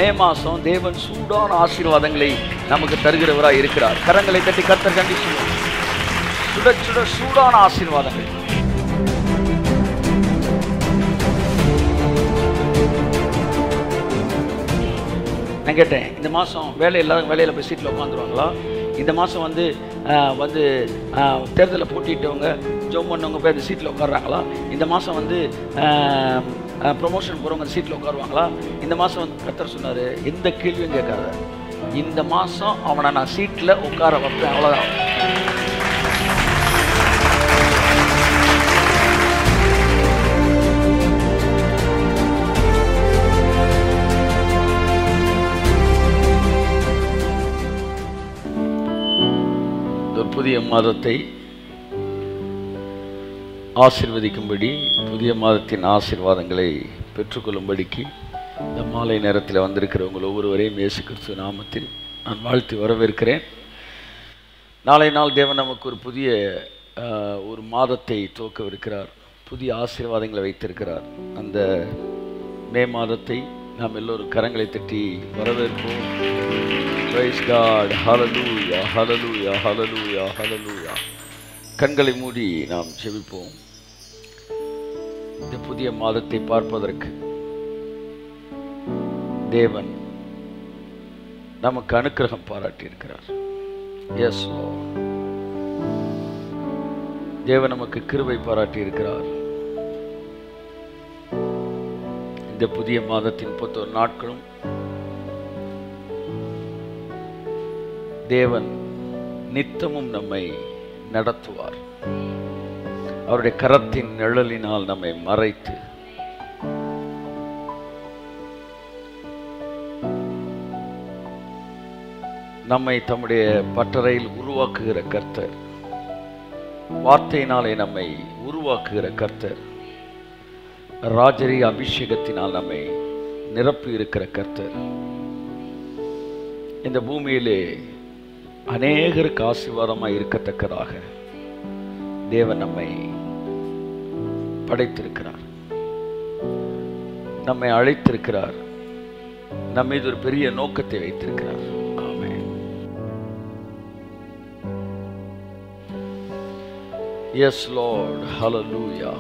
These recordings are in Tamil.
மே மாசம் தேவன் சூடான ஆசீர்வாதங்களை நமக்கு தருகிறவராய் இருக்கிறார் கரங்களை தட்டி கர்த்தர் கண்டி சொல்லுவோம் சுட சுட சூடான ஆசீர்வாதங்கள் நான் கேட்டேன் இந்த மாதம் வேலை இல்லாத வேலையில் போய் சீட்டில் உட்காந்துருவாங்களா இந்த மாதம் வந்து ஆஹ், வந்து தேர்தலில் போட்டிட்டவங்க ஜோம் பண்ணவங்க போய் அந்த சீட்டில் உட்காடுறாங்களா இந்த மாதம் வந்து ப்ரொமோஷன் போகிறவங்க சீட்டில் உட்காருவாங்களா இந்த மாதம் வந்து கத்தர் சொன்னார் எந்த கேள்வியும் கேட்காத இந்த மாதம் அவனை நான் சீட்டில் உட்கார வைப்பேன் அவ்வளோதான் இந்த புதிய மாதத்தை ஆசிர்வதிக்கும்படி புதிய மாதத்தின் ஆசீர்வாதங்களை பெற்றுக்கொள்ளும்படிக்கு இந்த மாலை நேரத்தில் வந்திருக்கிற உங்கள் ஒவ்வொருவரையும் இயேசு கிறிஸ்து நாமத்தில் நான் வாழ்த்தி வரவேற்கிறேன் நாளை நாள் தேவன் நமக்கு ஒரு புதிய ஆஹ், ஒரு மாதத்தை துவக்கவிருக்கிறார் புதிய ஆசீர்வாதங்களை வைத்திருக்கிறார் அந்த மே மாதத்தை நாம் எல்லோரும் கரங்களை தட்டி வரவேற்போம் Praise God. Hallelujah, hallelujah, hallelujah, hallelujah. கண்களை மூடி நாம் செபிப்போம் இந்த புதிய மாதத்தை பார்ப்பதற்கு தேவன் நமக்கு அனுக்கிரகம் பாராட்டி இருக்கிறார் எஸ் தேவன் நமக்கு கிருபை பாராட்டி இருக்கிறார் இந்த புதிய மாதத்தின் முப்பத்தொரு நாட்களும் தேவன் நித்தமும் நம்மை நடத்துவார் அவருடைய கரத்தின் நிழலினால் நம்மை மறைத்து நம்மை தம்முடைய பட்டறையில் உருவாக்குகிற கர்த்தர் வார்த்தையினாலே நம்மை உருவாக்குகிற கர்த்தர் ராஜரீக அபிஷேகத்தினால் நம்மை நிரப்பி இருக்கிற கர்த்தர் இந்த பூமியிலே அநேகருக்கு ஆசீர்வாதமாய் இருக்கத்தக்கதாக தேவன் நம்மை படைத்திருக்கிறார் நம்மை அழைத்திருக்கிறார் நம்ம மீது ஒரு பெரிய நோக்கத்தை வைத்திருக்கிறார் amen yes Lord hallelujah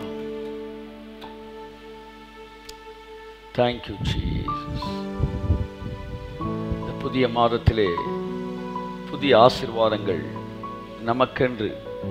thank you jesus இந்த புதிய மாதத்திலே புதிய ஆசீர்வாதங்கள் நமக்கென்று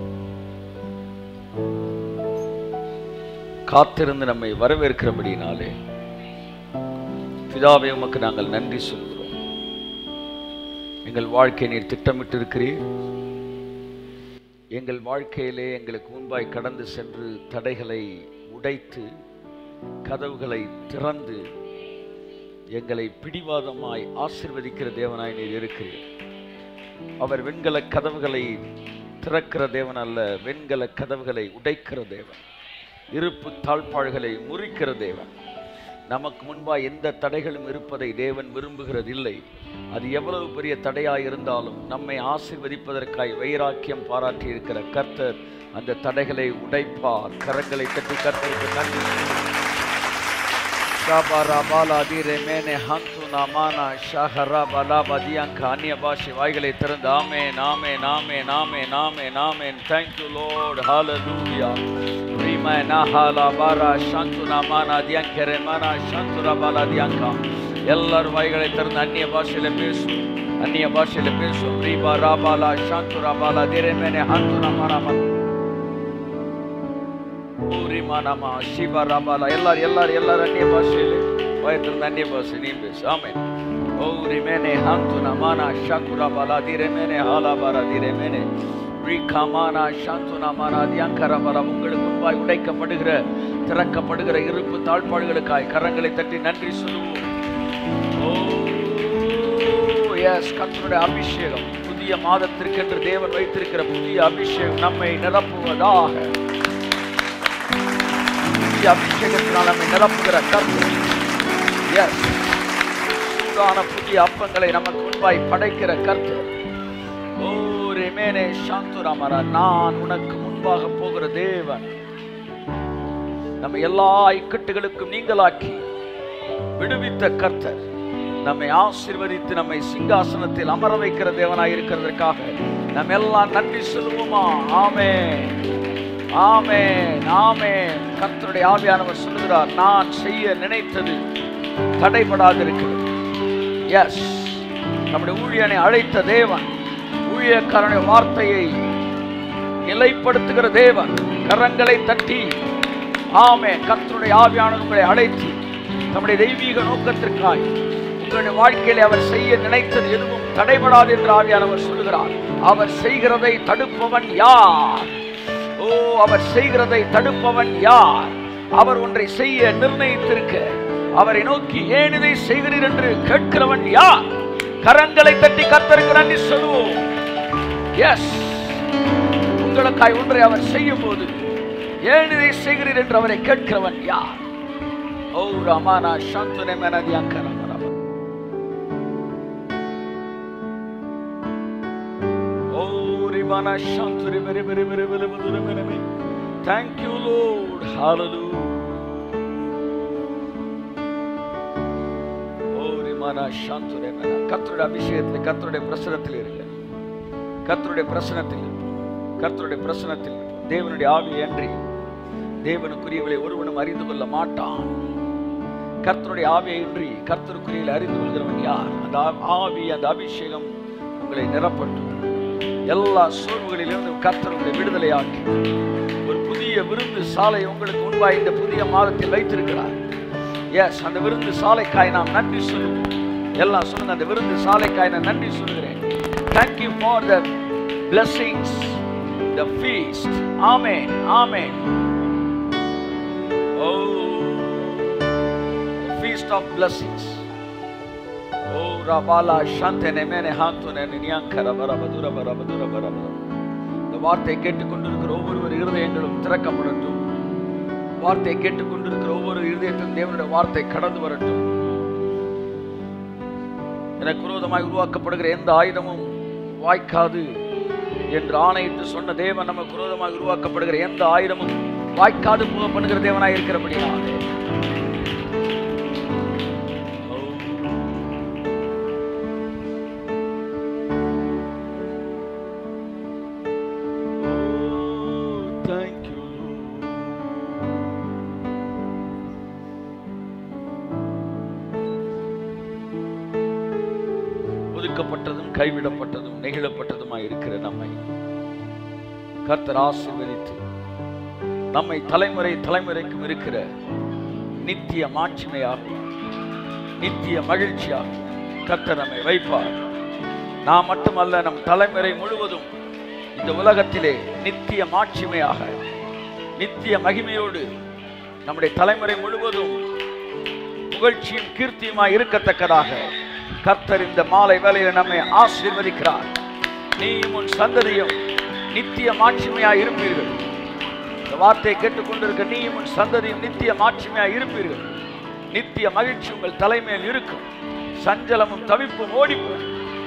காத்திருந்து நம்மை வரவேற்கிறபடினாலே பிதாவே உமக்கு நாங்கள் நன்றி சொல்கிறோம் எங்கள் வாழ்க்கை நீர் திட்டமிட்டிருக்கிறீர் எங்கள் வாழ்க்கையிலே எங்களுக்கு முன்பாய் கடந்து சென்று தடைகளை உடைத்து கதவுகளை திறந்து எங்களை பிடிவாதமாய் ஆசிர்வதிக்கிற தேவனாய் நீர் இருக்கிறீர் அவர் வெண்கல கதவுகளை திறக்கிற தேவன் அல்ல வெண்கல கதவுகளை உடைக்கிற தேவன் இருப்பு தாழ்பாள்களை முறிக்கிற தேவன் நமக்கு முன்பா எந்த தடைகளும் இருப்பதை தேவன் விரும்புகிறதில்லை அது எவ்வளவு பெரிய தடையாய் இருந்தாலும் நம்மை ஆசீர்வதிப்பதற்காய் வைராக்கியம் பாராட்டி இருக்கிற கர்த்தர் அந்த தடைகளை உடைப்பார் கரங்களை தட்டி கர்த்தருக்கு நன்றி ஷாபாரா பாலா தீரே மேனே ஹந்து நாமானா ஷாஹரா பாலா பதியாங்க அந்நிய பாஷை வாய்களை திறந்து ஆமே நாமே நாமே நாமே நாமே நாமே தேங்க்யூ லோட் ஹalleluya ரீமா நஹாலா பாரா ஷந்து நாமானா தியங்கரே மானா ஷந்துரா பாலா தியங்கா எல்லாரும் வாய்களை திறந்து அந்நிய பாஷையில பேசும் அந்நிய பாஷையில பேசும் ரீபா ராபாலா ஷந்துரா பாலா தீரே மேனே ஹந்து நாமானா பூரிமானமா சிவராபாலா எல்லாரும் எல்லாரும் எல்லாரும் அந்நிய பாஷையில வயத்திலிருந்து அந்நிய பாஷை நீ பேசு ஆமே ஓரி மேனே ஹந்து நமானா ஷகுரா பாலா தீரே மேனே ஹாலா பாரா தீரே மேனே ரீகாமானா சாந்துனா மானா தியாங்கரா பாலா உங்களுக்கு முன்பாய் உடைக்கப்படுகிற திறக்கப்படுகிற இருப்பு தாழ்பாடுகளுக்காய் கரங்களை தட்டி நன்றி சொல்லுவோம் ஓ எஸ் கர்த்தருடைய அபிஷேகம் புதிய மாதத்திற்கென்று தேவன் வைத்திருக்கிற புதிய அபிஷேகம் நம்மை நிரப்புவதாக புதிய அபிஷேகத்தினால் நம்மை நிரப்புகிற கர்த்தர் எஸ் சூடான புதிய அப்பங்களை நமக்கு முன்பாய் படைக்கிற கர்த்தர் ஓ ரெமேனே சாந்துராமரா நான் உனக்கு முன்பாக போகிற தேவன் நம்ம எல்லா இக்கட்டுகளுக்கும் நீங்களாக்கி விடுவித்த கர்த்தர் நம்மை ஆசீர்வதித்து நம்மை சிங்காசனத்தில் அமர வைக்கிற தேவனாய் இருக்கிறதற்காக நம்ம எல்லாம் நன்றி சொல்லுவோமா ஆமே ஆமே ஆமே கர்த்தருடைய ஆவியானவர் சொல்லுகிறார் நான் செய்ய நினைத்தது தடைபடாதிருக்கிறது எஸ் நம்முடைய ஊழியனை அழைத்த தேவன் ஊழியக்காரனுடைய வார்த்தையை நிலைப்படுத்துகிற தேவன் கரங்களை தட்டி ஆமே கர்த்தருடைய ஆவியானவர் உங்களை அழைத்து தம்முடைய தெய்வீக நோக்கத்திற்காய் உங்களுடைய வாழ்க்கையிலே அவர் செய்ய நினைத்தது எதுவும் தடைபடாது என்று ஆவியானவர் சொல்லுகிறார் அவர் செய்கிறதை தடுப்பவன் யார் ஓ அவர் செய்கிறதை தடுப்பவன் யார் அவர் ஒன்றை செய்ய நிர்ணயித்திருக்க அவரை நோக்கி ஏன் இதை செய்கிறீர் என்று கேட்கிறவன் யார் கரங்களை தட்டி கர்த்தருக்கு நன்றி சொல்லுவோம் எஸ் உங்களுக்காய் ஒன்றை அவர் செய்யும் போது ஏன் இதை செய்கிறீர் என்று அவரை கேட்கிறவன் யார் ஓ ரமானா சாந்துனை மனதி அங்கரமரம ஓ ரிமானா சாந்துரி very very very very very very Thank you, Lord. Hallelujah. ஓ ரிமானா சாந்துரை மன கர்த்தருடைய அபிஷேகத்தில் கர்த்தருடைய பிரசனத்தில் இருங்க கர்த்தருடைய பிரசனத்தில் கர்த்தருடைய பிரசனத்தில் தேவனுடைய ஆவி அன்றி தேவனுக்குரியவளை ஒருவனும் அறிந்து கொள்ள மாட்டான் கர்த்தருடைய ஆவியின்றி கர்த்தருக்குரியவளை அறிந்து கொள்கிறவன் யார் அந்த ஆ- ஆவி அந்த அபிஷேகம் உங்களை நிரப்பட்டும் எல்லா சோர்வுகளிலிருந்து கர்த்தருடைய விடுதலையாக்கி ஒரு புதிய விருந்து சாலை உங்களுக்கு முன்பாக இந்த புதிய மாதத்தில் வைத்திருக்கிறார் எஸ் அந்த விருந்து சாலைக்காய் நாம் நன்றி சொல்லுவோம் எல்லாம் சொல்லுங்க அந்த விருந்து சாலைக்காய் நான் நன்றி சொல்லுகிறேன் thank you for the blessings the feast amen amen oh the feast of blessings oh rabala shantene mene hantune ninyankara barabadura barabadura barabadura இந்த வார்த்தையை கேட்டுக்கொண்டிருக்கிற ஒவ்வொருவர் இருதயங்களும் திறக்கப்படட்டும் வார்த்தையை கேட்டுக்கொண்டிருக்கிற ஒவ்வொரு இருதயத்திலும் தேவனுடைய வார்த்தை கடந்து வரட்டும் எனக்கு விரோதமாய் உருவாக்கப்படுகிற எந்த ஆயுதமும் வாய்க்காது என்று ஆணையிட்டு சொன்ன தேவன் நமக்கு விரோதமாக உருவாக்கப்படுகிற எந்த ஆயுதமும் வாய்க்காது போக பண்ணுகிற தேவனாய் இருக்கிறபடியாலே Thank you, Lord. ஒதுக்கப்பட்டதும் கைவிடப்பட்டதும் நெகிழப்பட்டதுமாய் இருக்கிற நம்மை கர்த்தர் ஆசீர்வதித்து நம்மை தலைமுறை தலைமுறைக்கும் இருக்கிற நித்திய மாட்சிமையாக நித்திய மகிழ்ச்சியாக கர்த்தர் நம்மை வைப்பார் நாம் மட்டுமல்ல நம் தலைமுறை முழுவதும் இந்த உலகத்திலே நித்திய மாட்சிமையாக நித்திய மகிமையோடு நம்முடைய தலைமுறை முழுவதும் புகழ்ச்சியும் கீர்த்தியுமாய் இருக்கத்தக்கதாக கர்த்தர் இந்த மாலை வேளையில் நம்மை ஆசீர்வதிக்கிறார் நீயும் உன் சந்ததியும் நித்திய மாட்சிமையாய் இருப்பீர்கள் இந்த வார்த்தையை கேட்டுக்கொண்டிருக்க நீயும் உன் சந்ததியும் நித்திய மாட்சிமையாய் இருப்பீர்கள் நித்திய மகிழ்ச்சி உங்கள் தலைமையில் இருக்கும் சஞ்சலமும் தவிப்பும் ஓடிப்போம்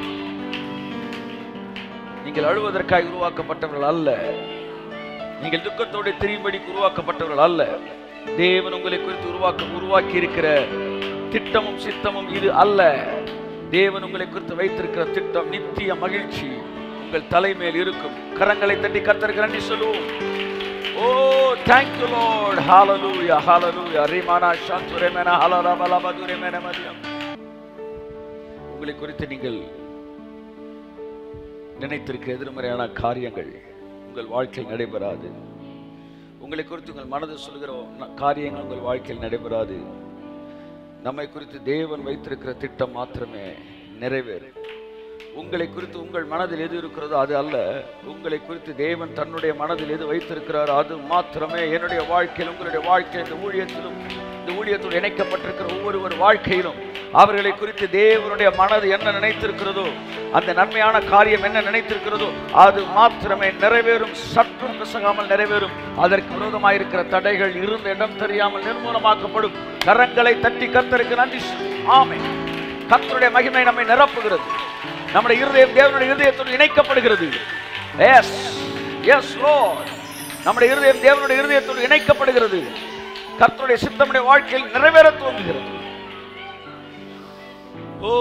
நீங்கள் அழுவதற்காக உருவாக்கப்பட்டவர்கள் அல்ல நீங்கள் துக்கத்தோடு திரியும்படி உருவாக்கப்பட்டவர்கள் அல்ல தேவன் உங்களை குறித்து உருவாக்க உருவாக்கி இருக்கிற திட்டமும் சித்தமும் இது அல்ல தேவன் உங்களை குறித்து வைத்திருக்கிற திட்டம் நித்திய மகிழ்ச்சி உங்கள் தலைமையில் இருக்கும் கரங்களை தட்டி கத்தருக்கு நன்றி சொல்லுவோம் oh thank you Lord hallelujah hallelujah ரிமானா சாந்துரேமனா ஹலரபலபதுரேமன மதியம் உங்களை குறித்து நீங்கள் நினைத்திருக்க எதிர்மறையான காரியங்கள் உங்கள் வாழ்க்கையில் நடைபெறாது உங்களை குறித்து உங்கள் மனது சொல்கிற ந- காரியங்கள் உங்கள் வாழ்க்கையில் நடைபெறாது நம்மை குறித்து தேவன் வைத்திருக்கிற திட்டம் மாத்திரமே நிறைவேறும் உங்களை குறித்து உங்கள் மனதில் எது இருக்கிறதோ அது அல்ல உங்களை குறித்து தேவன் தன்னுடைய மனதில் எது வைத்திருக்கிறார் அது மாத்திரமே என்னுடைய வாழ்க்கையில் உங்களுடைய வாழ்க்கையில் இந்த ஊழியத்திலும் இந்த ஊழியத்தோடு இணைக்கப்பட்டிருக்கிற ஒவ்வொருவர் வாழ்க்கையிலும் அவர்களை குறித்து தேவனுடைய மனது என்ன நினைத்திருக்கிறதோ அந்த நன்மையான காரியம் என்ன நினைத்திருக்கிறதோ அது மாத்திரமே நிறைவேறும் சற்றும் பிசகாமல் நிறைவேறும் அதற்கு விரோதமாயிருக்கிற தடைகள் இருந்த இடம் தெரியாமல் நிர்மூலமாக்கப்படும் கரங்களை தட்டி கர்த்தருக்கு நன்றி சொல். ஆமென் கர்த்தருடைய மகிமை நம்மை நிரப்புகிறது நம்முடைய இருதயம் தேவனுடைய இருதயத்தோடு இணைக்கப்படுகிறது எஸ் எஸ் லோர்ட் நம்முடைய இருதயம் தேவனுடைய இருதயத்தோடு இணைக்கப்படுகிறது கர்த்தருடைய சித்தமுடைய வாழ்க்கையில் நிறைவேற துவங்குகிறது ஓ ஓ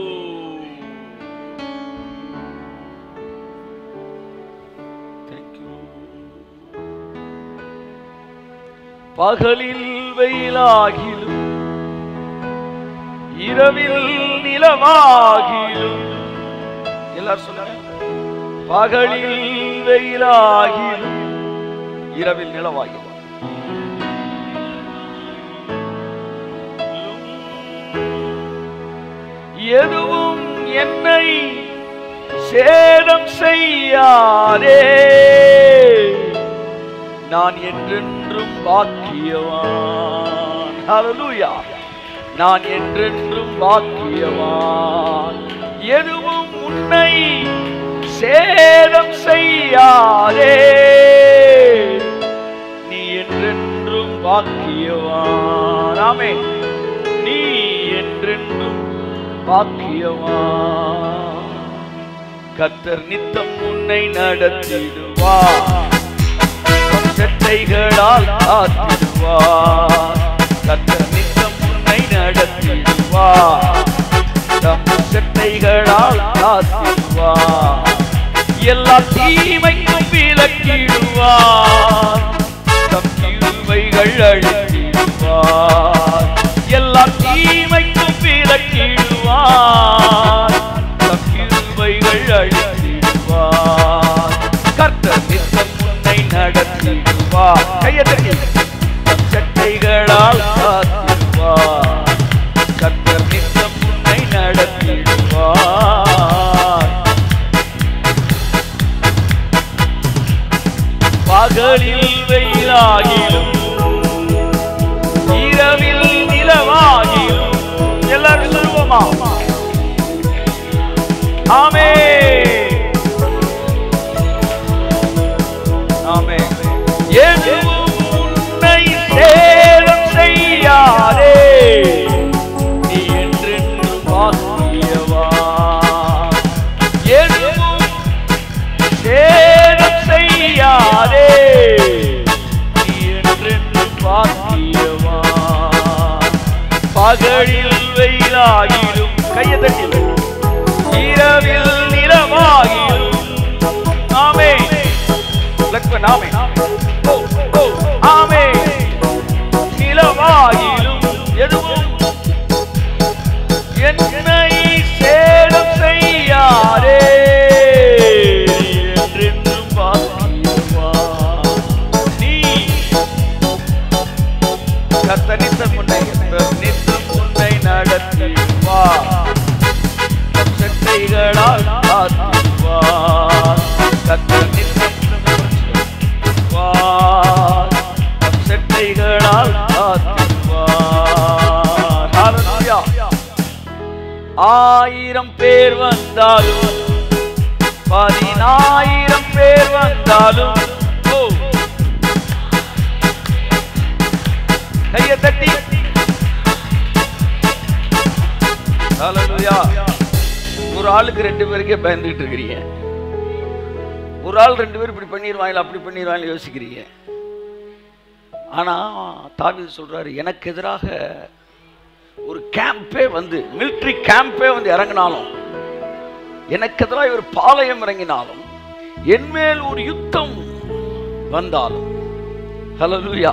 Thank you. பகலில் வெயிலாகிலும் இரவில் நிலவாகிலும் எல்லாரும் சொல்லுங்க பகலில் வெயிலாகிலும் இரவில் நிலவாகிலும் எதுவும் என்னை சேதம் செய்யாதே நான் என்றென்றும் பாக்கியவான் ஹalleluya நான் என்றென்றும் பாக்கியவான் எதுவும் உன்னை சேதம் செய்யாதே நீ என்றென்றும் பாக்கியவான் ஆமென் நீ என்றென்றும் பாக்கியவான் கத்தர் நித்தம் உன்னை நடத்திடுவார் தம் செட்டைகளால் காத்திடுவார் கத்தர் நித்தம் உன்னை நடத்திடுவார் தம் செட்டைகளால் காத்திடுவார் எல்லா தீமைக்கும் விலக்கிடுவார் தம் கிருபைகள் அழித்திடுவார் எல்லா தீமைக்கும் விலக்கிடுவார் தம் கிருபைகள் அழித்திடுவார் கர்த்தர் நித்தம் உன்னை நடத்திடுவார் கையத்தட்டி தம் சட்டைகளால் காத்திடுவார் கர்த்தர் நித்தம் உன்னை நடத்திடுவார் பகலில் வெயிலாகிலும் இரவில் நிலவாகிலும் எல்லாரும் சொல்லுவோமா ஆமே ஆமே எதுவும் உன்னை சேதம் செய்யாதே நீ என்றென்றும் பாக்கியவான் எதுவும் சேதம் செய்யாதே நீ என்றென்றும் பாக்கியவான் பகலில் வெயிலாகிலும் கையத்தட்டில் இரவில் நிலவாகிலும் ஆமே லக்ஷ்மன் ஆமே ஓ ஓ ஆமே நிலவாகிலும் எதுவும் என்னை சேதம் செய்யாதே என்றென்றும் பாக்கியவான் நீ கத்தனித்த முன்னை நித்தம் உன்னை நடத்திடுவார் தம் செட்டைகளால் காத்திடுவார் கத்தர் நித்தம் காத்திடுவார். தம் செட்டைகளால் காத்திடுவார். ஹalleluya. ஆயிரம் பேர் வந்தாலும் பதினாயிரம் பேர் வந்தாலும் ஓ கையை தட்டி ஹalleluya. ஒரு ஆளுக்கு ரெண்டு பேருக்கே பயந்துகிட்டு இருக்கிறீங்க ஒரு ஆள் ரெண்டு பேர் இப்படி பண்ணிடுவாங்களா அப்படி பண்ணிடுவாங்களா யோசிக்கிறீங்க ஆனா தாவீது சொல்றாரு எனக்கு எதிராக ஒரு கேம்பே வந்து மிலிட்ரி கேம்பே வந்து இறங்கினாலும் எனக்கு எதிராக ஒரு பாளையம் இறங்கினாலும் என்மேல் ஒரு யுத்தம் வந்தாலும் ஹalleluya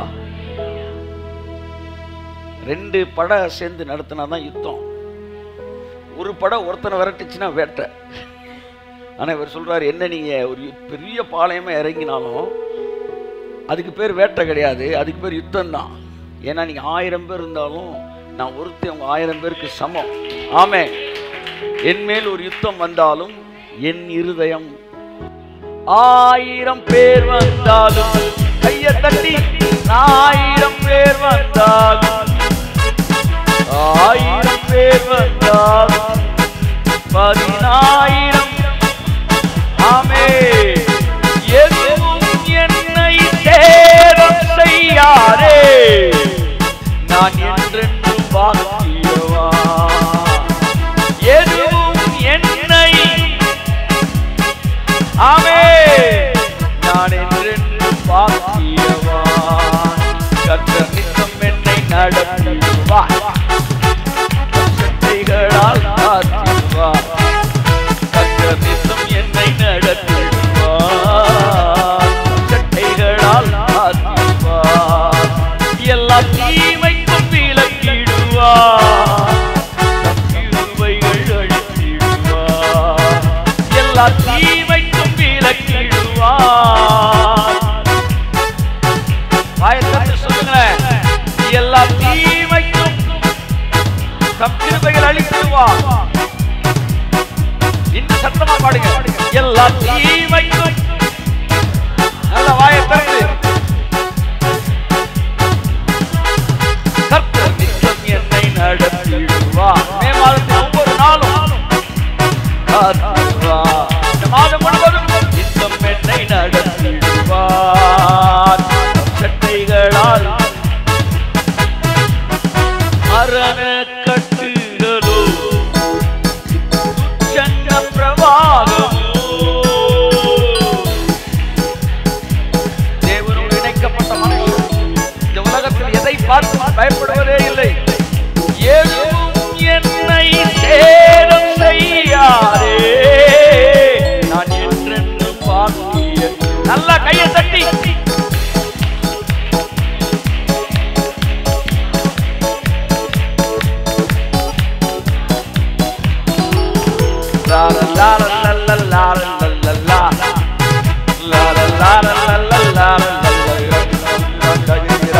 ரெண்டு படை சேர்ந்து நடத்தினா தான் யுத்தம் ஒரு படை ஒருத்தனை விரட்டுச்சுன்னா வேட்டை ஆனா இவர் சொல்றாரு என்ன நீங்க ஒரு பெரிய பாளையமா இறங்கினாலும் அதுக்கு பேர் வேட்டை கிடையாது அதுக்கு பேர் யுத்தம் தான் ஏன்னா நீங்க ஆயிரம் பேர் இருந்தாலும் நான் ஒருத்தன் உங்க ஆயிரம் பேருக்கு சமம் ஆமே என் மேல் ஒரு யுத்தம் வந்தாலும் என் இருதயம் ஆயிரம் பேர் வந்தாலும் கைய தட்டி ஆயிரம் பேர் வந்தாலும் ஆயிரம் பேர் வந்தாலும் பதினாயிரம் ஆமே எதுவும் என்னை சேதம் செய்யாதே நான் என்றென்றும் பாக்கியவான் எதுவும் என்னை ஆமே நான் என்றென்றும் பாக்கியவான் கர்த்தர் நித்தம் என்னை நடத்திடுவார் சட்டைகளால் எல்லா தீமைக்கும் விலக்கிடுவார் வாயத்திறந்து சொல்லுங்களேன் எல்லா தீமைக்கும் தம் கிருபைகள் அளித்திடுவார் இந்த சத்தமா பாடுங்க எல்லா தீமைக்கும் நல்ல வாயை திறந்து கர்த்தர் நித்தம் என்னை நடத்திடுவார் மே மாதத்தின் ஒவ்வொரு நாளும் காத்துவார். இந்த மாதம் முழுவதும் நித்தம் என்னை நடத்திடுவார் சட்டைகளால் மரண கட்டுகளோ துச்சன்ன பிரவாகமோ தேவனோடு இணைக்கப்பட்ட மனுஷன் இந்த உலகத்தில் எதை பார்த்து பயப்படுவதே இல்லை எதுவும் என்னை சேதம் செய்யாதே நான் என்றென்று பாக்கிய நல்ல கையை தட்டி லா லா லா லா லா லா லா லா லா. லா லா லா லா லா லா லா லா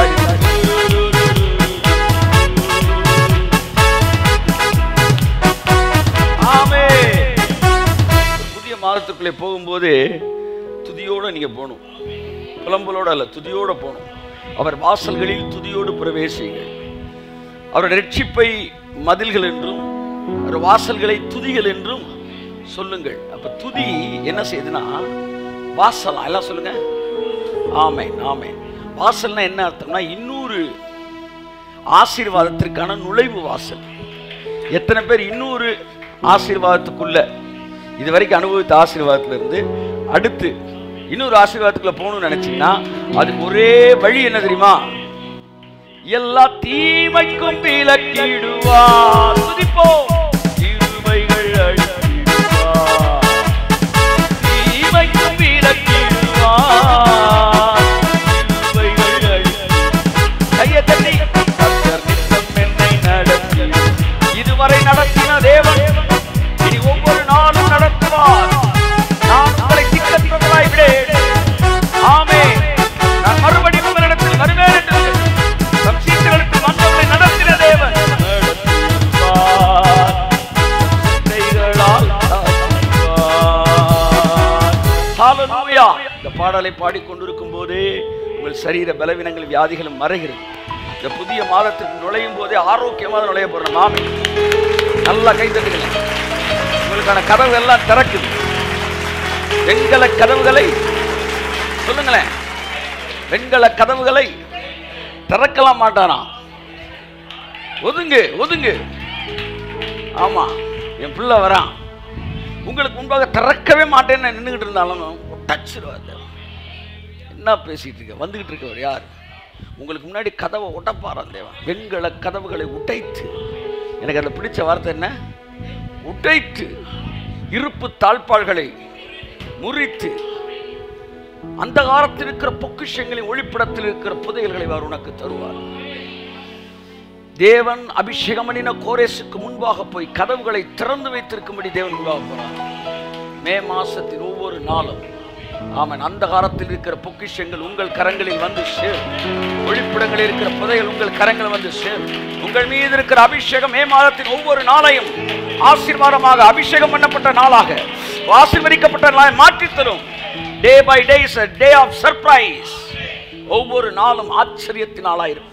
ஆமென். புதிய மாதத்துக்குள்ளே போகும்போது துதியோட நீங்க போகணும் புலம்பலோட அல்ல துதியோட போகணும் அவர் வாசல்களில் துதியோடு பிரவேசிங்கள் அவருடைய ரட்சிப்பை மதில்கள் என்றும் அவர் வாசல்களை துதிகள் என்றும் சொல்லுங்கள் அப்ப துதி என்ன செய்யுதுன்னா வாசல் எல்லாம் சொல்லுங்க ஆமென் ஆமென் வாசல்னா என்ன அர்த்தம்னா இன்னொரு ஆசீர்வாதத்திற்கான நுழைவு வாசல் எத்தனை பேர் இன்னொரு ஆசீர்வாதத்துக்குள்ள இது வரைக்கும் அனுபவித்த ஆசீர்வாதத்துல இருந்து அடுத்து இன்னொரு ஆசீர்வாதத்துக்குள்ள போகணும்னு நினைச்சீங்கன்னா அதுக்கு ஒரே வழி என்ன தெரியுமா எல்லா தீமைக்கும் விலக்கிடுவார் துதிப்போம் இருமைகள் அழித்திடுவார் தீமைக்கும் விலக்கிடுவார் இருமைகள் அழித்திடுவார் கையை தட்டி கர்த்தர் நித்தம் என்னை நடத்தி இதுவரை நடத்தின தேவன் இனி ஒவ்வொரு நாளும் நடத்துவார் நான் உங்களை திக்கற்றவர்களாய் விடேன் ஆமே நான் மறுபடியும் உங்களிடத்தில் வருவேன் என்று தம் சீட்டுகளுக்கு வந்தவர்களை நடத்தின தேவன் நடத்துவார். கைகளால் தாங்குவார். ஹalleluya. இந்த பாடலை பாடிக்கொண்டிருக்கும் போதே உங்கள் சரீர பலவீனங்கள் வியாதிகளும் மறைகிறது இந்த புதிய மாதத்துக்கு நுழையும் போதே ஆரோக்கியமாக நுழைய போறோம் மாமி நல்லா கை தட்டுங்க உங்களுக்கான கதவு எல்லாம் திறக்குது வெண்கல கதவுகளை சொல்லுங்களேன் வெண்கல கதவுகளை திறக்கலாம் மாட்டாராம் ஒதுங்கு ஒதுங்கு ஆமா என் பிள்ளை வரான் உங்களுக்கு முன்பாக திறக்கவே மாட்டேன்னு நின்றுகிட்டு இருந்தாலும் டச்சிருவார் என்ன பேசிட்டு இருக்க வந்துகிட்டு இருக்கவர் யார் உங்களுக்கு முன்னாடி கதவை உடைப்பாராம் தேவன் வெண்கல கதவுகளை உடைத்து எனக்கு அதில் பிடிச்ச வார்த்தை என்ன உடைத்து இருப்பு தாழ்பாள்களை முறித்து அந்த காலத்தில் இருக்கிற பொக்கிஷங்களின் ஒளிப்படத்தில் இருக்கிற புதையல்களை அவர் உனக்கு தருவார் தேவன் அபிஷேகமனின கோரேசுக்கு முன்பாக போய் கதவுகளை திறந்து வைத்திருக்கும்படி தேவன் முன்பாக போறார் மே மாசத்தின் ஒவ்வொரு நாளும் ஆமன் அந்த காலத்தில் இருக்கிற பொக்கிஷங்கள் உங்கள் கரங்களில் வந்து சேரும் ஒளிப்படங்களில் இருக்கிற புதையல் உங்கள் கரங்கள் வந்து சேரும் உங்கள் மீது இருக்கிற அபிஷேகம் மே மாதத்தின் ஒவ்வொரு நாளையும் ஆசீர்வாதமாக அபிஷேகம் பண்ணப்பட்ட நாளாக ஆசீர்வதிக்கப்பட்ட நாளாக மாற்றித் தரும் day by day is day of surprise ஒவ்வொரு நாளும் ஆச்சரியத்தின் நாளாயிருக்கும்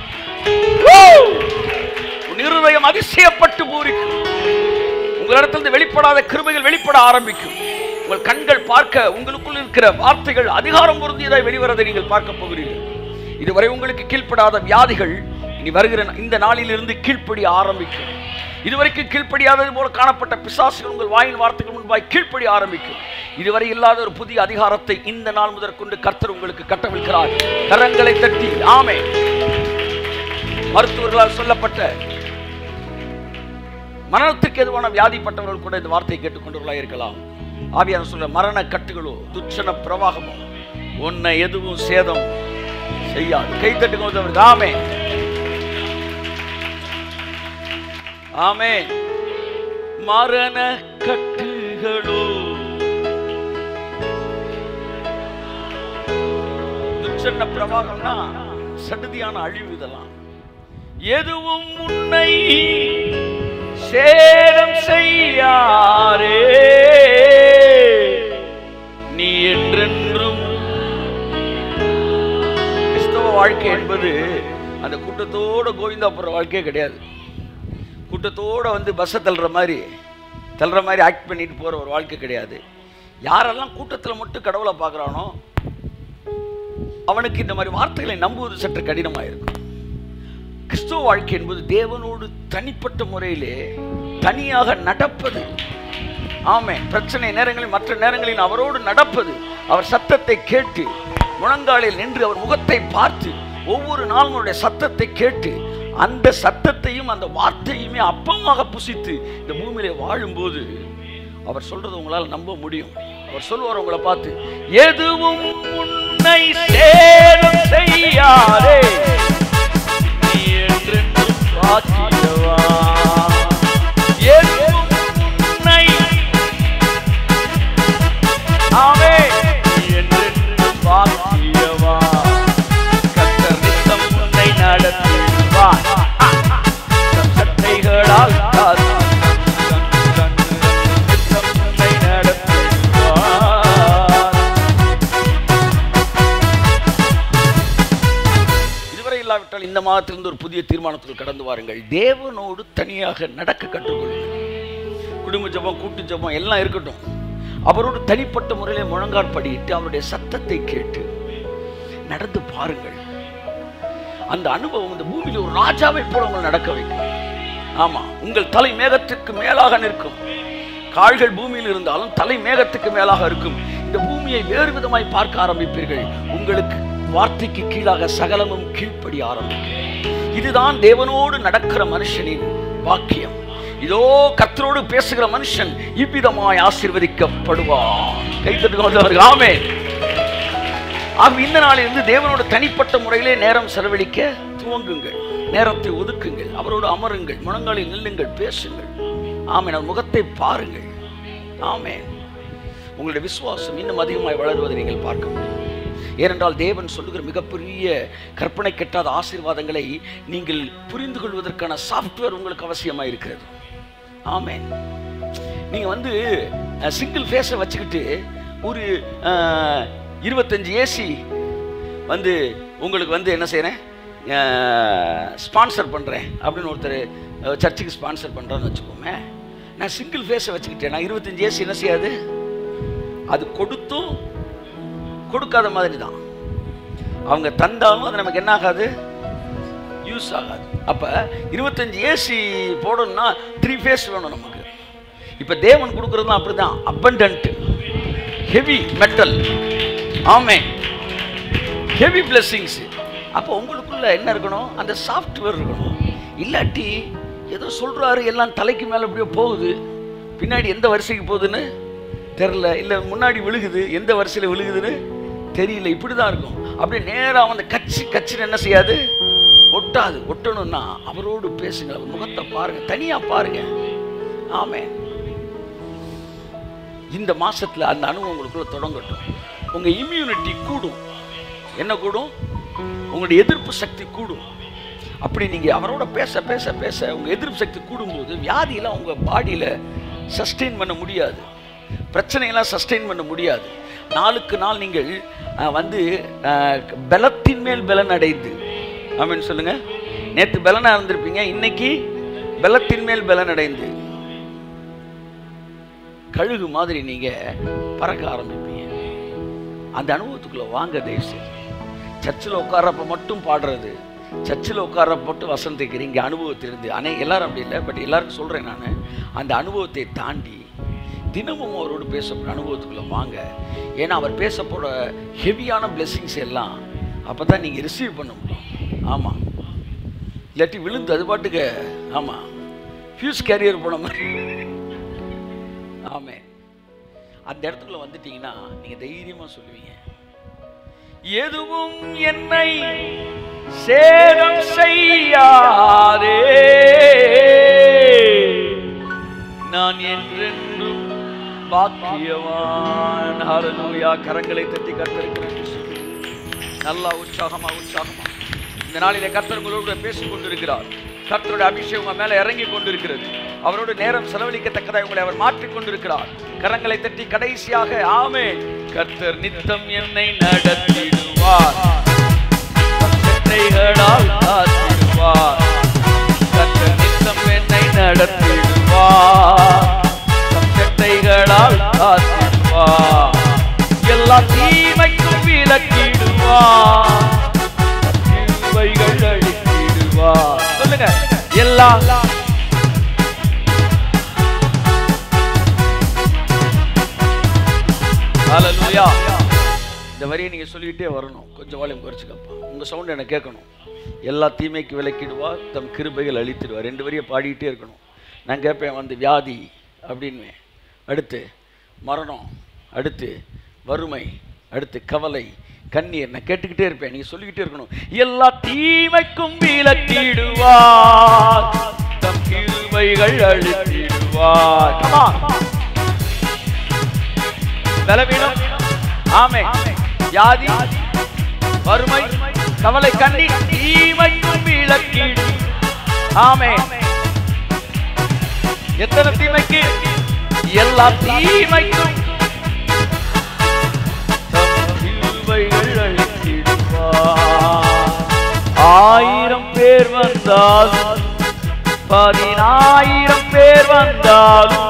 உன் இருதயம் அதிசயப்பட்டு பூரிக்கும் உங்களிடத்திலிருந்து வெளிப்படாத கிருபைகள் வெளிப்பட ஆரம்பிக்கும் உங்கள் கண்கள் பார்க்க உங்களுக்குள் இருக்கிற வார்த்தைகள் அதிகாரம் பொருந்தியதாய் வெளிவரதை நீங்கள் பார்க்க போகிறீர்கள் இதுவரை உங்களுக்கு கீழ்ப்படாத வியாதிகள் இனி வருகிற இந்த நாளிலிருந்து கீழ்ப்படி ஆரம்பிக்கும் இதுவரைக்கும் கீழ்ப்படியாதது போல காணப்பட்ட பிசாசுகள் உங்கள் வாயின் வார்த்தைகள் முன்பாய் கீழ்ப்படி ஆரம்பிக்கும் இதுவரை இல்லாத ஒரு புதிய அதிகாரத்தை இந்த நாள் முதற்கொண்டு கர்த்தர் உங்களுக்கு கட்டவிழ்க்கிறார் கரங்களை தட்டி ஆமே மருத்துவர்களால் சொல்லப்பட்ட மரணத்துக்கு எதுவான வியாதிப்பட்டவர்கள் கூட இந்த வார்த்தையை கேட்டுக்கொண்டவர்களாக இருக்கலாம் ஆவியான சொல்ல மரண கட்டுகளோ துச்சன பிரவாகமோ உன்னை எதுவும் சேதம் செய்யாது கை தட்டுக்கு ஆமே ஆமே மரண கட்டுகளோ பிரச்சனை பிரவாகம்னா சடுதியான அழிவு இதெல்லாம் எதுவும் உன்னை சேரம் செய்யாரே நீ என்றென்றும் கிறிஸ்தவ வாழ்க்கை என்பது அந்த கூட்டத்தோட கோவிந்தா போற வாழ்க்கையே கிடையாது கூட்டத்தோட வந்து பஸ்ஸை தள்ளுற மாதிரி தள்ளுற மாதிரி ஆக்ட் பண்ணிட்டு போற ஒரு வாழ்க்கை கிடையாது யாரெல்லாம் கூட்டத்தில் மட்டும் கடவுளை பார்க்குறானோ அவனுக்கு இந்த மாதிரி வார்த்தைகளை நம்புவது சற்று கடினமாக இருக்கும் கிறிஸ்துவ வாழ்க்கை என்பது தேவனோடு தனிப்பட்ட முறையிலே தனியாக நடப்பது ஆமே பிரச்சனை நேரங்களில் மற்ற நேரங்களில் அவரோடு நடப்பது அவர் சத்தத்தை கேட்டு முழங்காலில் நின்று அவர் முகத்தை பார்த்து ஒவ்வொரு நாளும் அவருடைய சத்தத்தை கேட்டு அந்த சத்தத்தையும் அந்த வார்த்தையுமே அப்பமாக புசித்து இந்த பூமியிலே வாழும்போது அவர் சொல்றது உங்களால் நம்ப முடியும் அவர் சொல்லுவார் உங்களை பார்த்து எதுவும் உன்னை சேதம் செய்யாதே நீ என்றென்றும் பாக்கியவான். எதுவும் உன்னை ஆமென். நீ என்றென்றும் பாக்கியவான். கர்த்தர் நித்தம் உன்னை நடத்துவார். தம் சட்டைகளால் காத்து நித்தம் உன்னை நடத்துவார். இதுவரை இல்லாவிட்டால் இந்த மாதத்திலிருந்து ஒரு புதிய தீர்மானத்துக்கு கடந்து வாருங்கள் தேவனோடு தனியாக நடக்க கற்றுக்கொள்ளுங்கள் குடும்ப ஜெபம் கூட்டு ஜெபம் எல்லாம் இருக்கட்டும் அவரோடு தனிப்பட்ட முறையிலே முழங்கால் படியிட்டு அவருடைய சத்தத்தை கேட்டு நடந்து பாருங்கள் அந்த அனுபவம் இந்த பூமியில் ஒரு ராஜாவை போல உங்களை நடக்க வைக்கும் ஆமா உங்கள் தலை மேகத்திற்கு மேலாக நிற்கும் கால்கள் பூமியில் இருந்தாலும் தலை மேகத்துக்கு மேலாக இருக்கும் இந்த பூமியை வேறு விதமாய் பார்க்க ஆரம்பிப்பீர்கள் உங்களுக்கு வார்த்தைக்கு கீழாக சகலமும் கீழ்ப்படி ஆரம்பிக்கும் இதுதான் தேவனோடு நடக்கிற மனுஷனின் பாக்கியம் இதோ கர்த்தரோடு பேசுகிற மனுஷன் இவ்விதமாய் ஆசீர்வதிக்கப்படுவான் கைத்தட்டுக்கு ஆமே ஆக இந்த நாளிலிருந்து தேவனோடு தனிப்பட்ட முறையிலே நேரம் செலவழிக்க துவங்குங்கள் நேரத்தை ஒதுக்குங்கள் அவரோடு அமருங்கள் முழங்காலில் நில்லுங்கள் பேசுங்கள் ஆமென் அவர் முகத்தை பாருங்கள் ஆமென் உங்களுடைய விசுவாசம் இன்னும் அதிகமாய் வளருவதை நீங்கள் பார்க்க முடியும் ஏனென்றால் தேவன் சொல்லுகிற மிகப்பெரிய கற்பனை கெட்டாத ஆசீர்வாதங்களை நீங்கள் புரிந்து கொள்வதற்கான சாஃப்ட்வேர் உங்களுக்கு அவசியமாக இருக்கிறது ஆமென் நீங்கள் வந்து சிங்கிள் ஃபேஸை வச்சுக்கிட்டு ஒரு அஹ், இருபத்தஞ்சு ஏசி வந்து உங்களுக்கு வந்து என்ன செய்கிறேன் ஸ்பான்சர் பண்ணுறேன் அப்படின்னு ஒருத்தர் அஹ், சர்ச்சுக்கு ஸ்பான்சர் பண்ணுறான்னு வச்சுக்கோமே நான் சிங்கிள் ஃபேஸை வச்சுக்கிட்டேன் நான் இருபத்தஞ்சு ஏசி என்ன செய்யாது அது கொடுத்தும் கொடுக்காத மாதிரி தான் அவங்க தந்தாலும் அது நமக்கு என்ன ஆகாது யூஸ் ஆகாது அப்போ இருபத்தஞ்சு ஏசி போடணும்னா த்ரீ ஃபேஸ் வேணும் நமக்கு இப்போ தேவன் கொடுக்குறது அப்படி தான் அப்பண்டன்ட் ஹெவி மெட்டல் ஆமே ஹெவி பிளெஸ்ஸிங்ஸ் அப்போ உங்களுக்குள்ள என்ன இருக்கணும் அந்த சாஃப்ட்வேர் இருக்கணும் இல்லாட்டி ஏதோ சொல்றாரு எல்லாம் தலைக்கு மேலே அப்படியே போகுது பின்னாடி எந்த வரிசைக்கு போகுதுன்னு தெரில இல்லை முன்னாடி விழுகுது எந்த வரிசையில் விழுகுதுன்னு தெரியல இப்படி தான் இருக்கும் அப்படியே நேராக அந்த கச்சி கச்சின்னு என்ன செய்யாது ஒட்டாது ஒட்டணும்னா அவரோடு பேசுங்க அவர் முகத்தை பாருங்க தனியாக பாருங்க ஆமே இந்த மாசத்துல அந்த அனுபவம் உங்களுக்குள்ள தொடங்கட்டும் உங்க இம்யூனிட்டி கூடும் என்ன கூடும் உங்களுடைய எதிர்ப்பு சக்தி கூடும் அப்படி நீங்க அவரோட பேச பேச பேச உங்க எதிர்ப்பு சக்தி கூடும்போது வியாதியெல்லாம் உங்க பாடியில சஸ்டெயின் பண்ண முடியாது பிரச்சனையெல்லாம் சஸ்டெயின் பண்ண முடியாது நாளுக்கு நாள் நீங்கள் அஹ், வந்து அஹ், பலத்தின் மேல் பலன் அடைந்து ஆமென் சொல்லுங்க நேற்று பலனா இருந்திருப்பீங்க இன்னைக்கு பலத்தின் மேல் பலன் அடைந்து கழுகு மாதிரி நீங்க பறக்க ஆரம்பிப்பீங்க அந்த அனுபவத்துக்குள்ள வாங்க தயவு செய்து சர்ச்சில் உட்கார்றப்ப மட்டும் பாடுறது சர்ச்சில் உட்கார்றப்ப மட்டும் வசந்திக்கிறீங்க இங்கே அனுபவத்திலிருந்து அனை எல்லாரும் அப்படி இல்லை பட் எல்லாருக்கும் சொல்கிறேன் நான் அந்த அனுபவத்தை தாண்டி தினமும் அவரோடு பேசப்போகிற அனுபவத்துக்குள்ள வாங்க ஏன்னா அவர் பேச போகிற ஹெவியான blessings எல்லாம் அப்போ தான் நீங்கள் ரிசீவ் பண்ண முடியும் ஆமாம் இல்லாட்டி விழுந்து அது பாட்டுக்கு ஆமாம் ஃபியூஸ் கேரியர் போன மாதிரி ஆமே அந்த இடத்துக்குள்ள வந்துட்டீங்கன்னா நீங்க தைரியமா சொல்லுவீங்க எதுவும் என்னை சேதம் செய்யாதே நான் என்றென்றும் பாக்கியவான் ஹalleluya கரங்களை தட்டி கர்த்தருக்கு நல்லா உற்சாகமா உற்சாகமா இந்த நாளிலே கர்த்தர் உங்களோடு பேசிக் கொண்டிருக்கிறார் கர்த்தருடைய அபிஷேகம் உங்க மேல இறங்கி கொண்டிருக்கிறது அவரோடு நேரம் செலவழிக்கத்தக்கதாக உங்களை அவர் மாற்றிக் கொண்டிருக்கிறார் கரங்களை தட்டி கடைசியாக ஆமே கர்த்தர் நித்தம் என்னை நடத்திடுவார் தம் செட்டைகளால் காத்திடுவார் கர்த்தர் நித்தம் என்னை நடத்திடுவார் தம் செட்டைகளால் காத்திடுவார் எல்லா தீமைக்கும் விலக்கிடுவார் கிருபைகள் அளித்திடுவார் சொல்லுங்க எல்லா ஹalleluya இந்த வரியை நீங்க சொல்லிக்கிட்டே வரணும் கொஞ்சம் வால்யூம் குறைச்சிக்கப்பா உங்க சவுண்ட் எனக்கு கேட்கணும் எல்லா தீமைக்கு விலக்கிடுவார் தம் கிருபைகள் அழித்திடுவார் ரெண்டு வரியை பாடிக்கிட்டே இருக்கணும் நான் கேட்பேன் வந்து வியாதி அப்படின்வேன் அடுத்து மரணம் அடுத்து வறுமை அடுத்து கவலை கண்ணீர் நான் கேட்டுக்கிட்டே இருப்பேன் நீங்க சொல்லிக்கிட்டே இருக்கணும் எல்லா தீமைக்கும் விலக்கிடுவார் தம் கிருபைகள் அழித்திடுவார் Come on. பலவீனம் ஆமே வியாதி வறுமை கவலை கண்ணீர் தீமைக்கும் விலக்கிடு ஆமே எத்தனை தீமைக்கு எல்லா தீமைக்கும் தம் கிருபைகள் அளித்திடுவார். ஆயிரம் பேர் வந்தாலும் பதினாயிரம் பேர் வந்தாலும்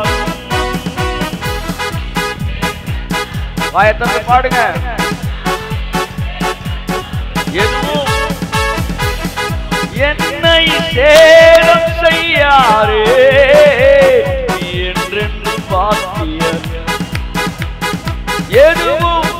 வாயத்தந்து பாடுங்க எதுவும் என்னை சேதம் செய்யாரே நீ என்றென்று பாத்திய எதுவும்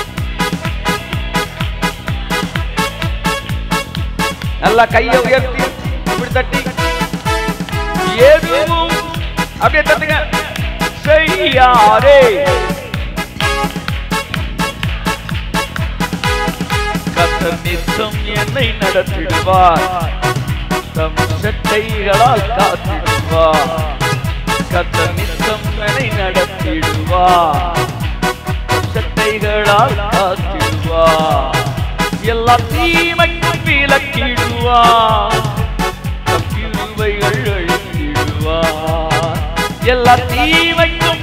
நல்லா கையை உயர்த்தி இப்படி தட்டி எதுவும் அப்படியே தட்டுங்க செய்யாரே கர்த்தர் நித்தம் என்னை நடத்திடுவார் தம் செட்டைகளால் காத்திடுவார் கர்த்தர் நித்தம் என்னை நடத்திடுவார் தம் செட்டைகளால் காத்திடுவார் எல்லா தீமைக்கும் விலக்கிடுவார் தம் கிருபைகள் அழித்திடுவார் எல்லா தீமைக்கும்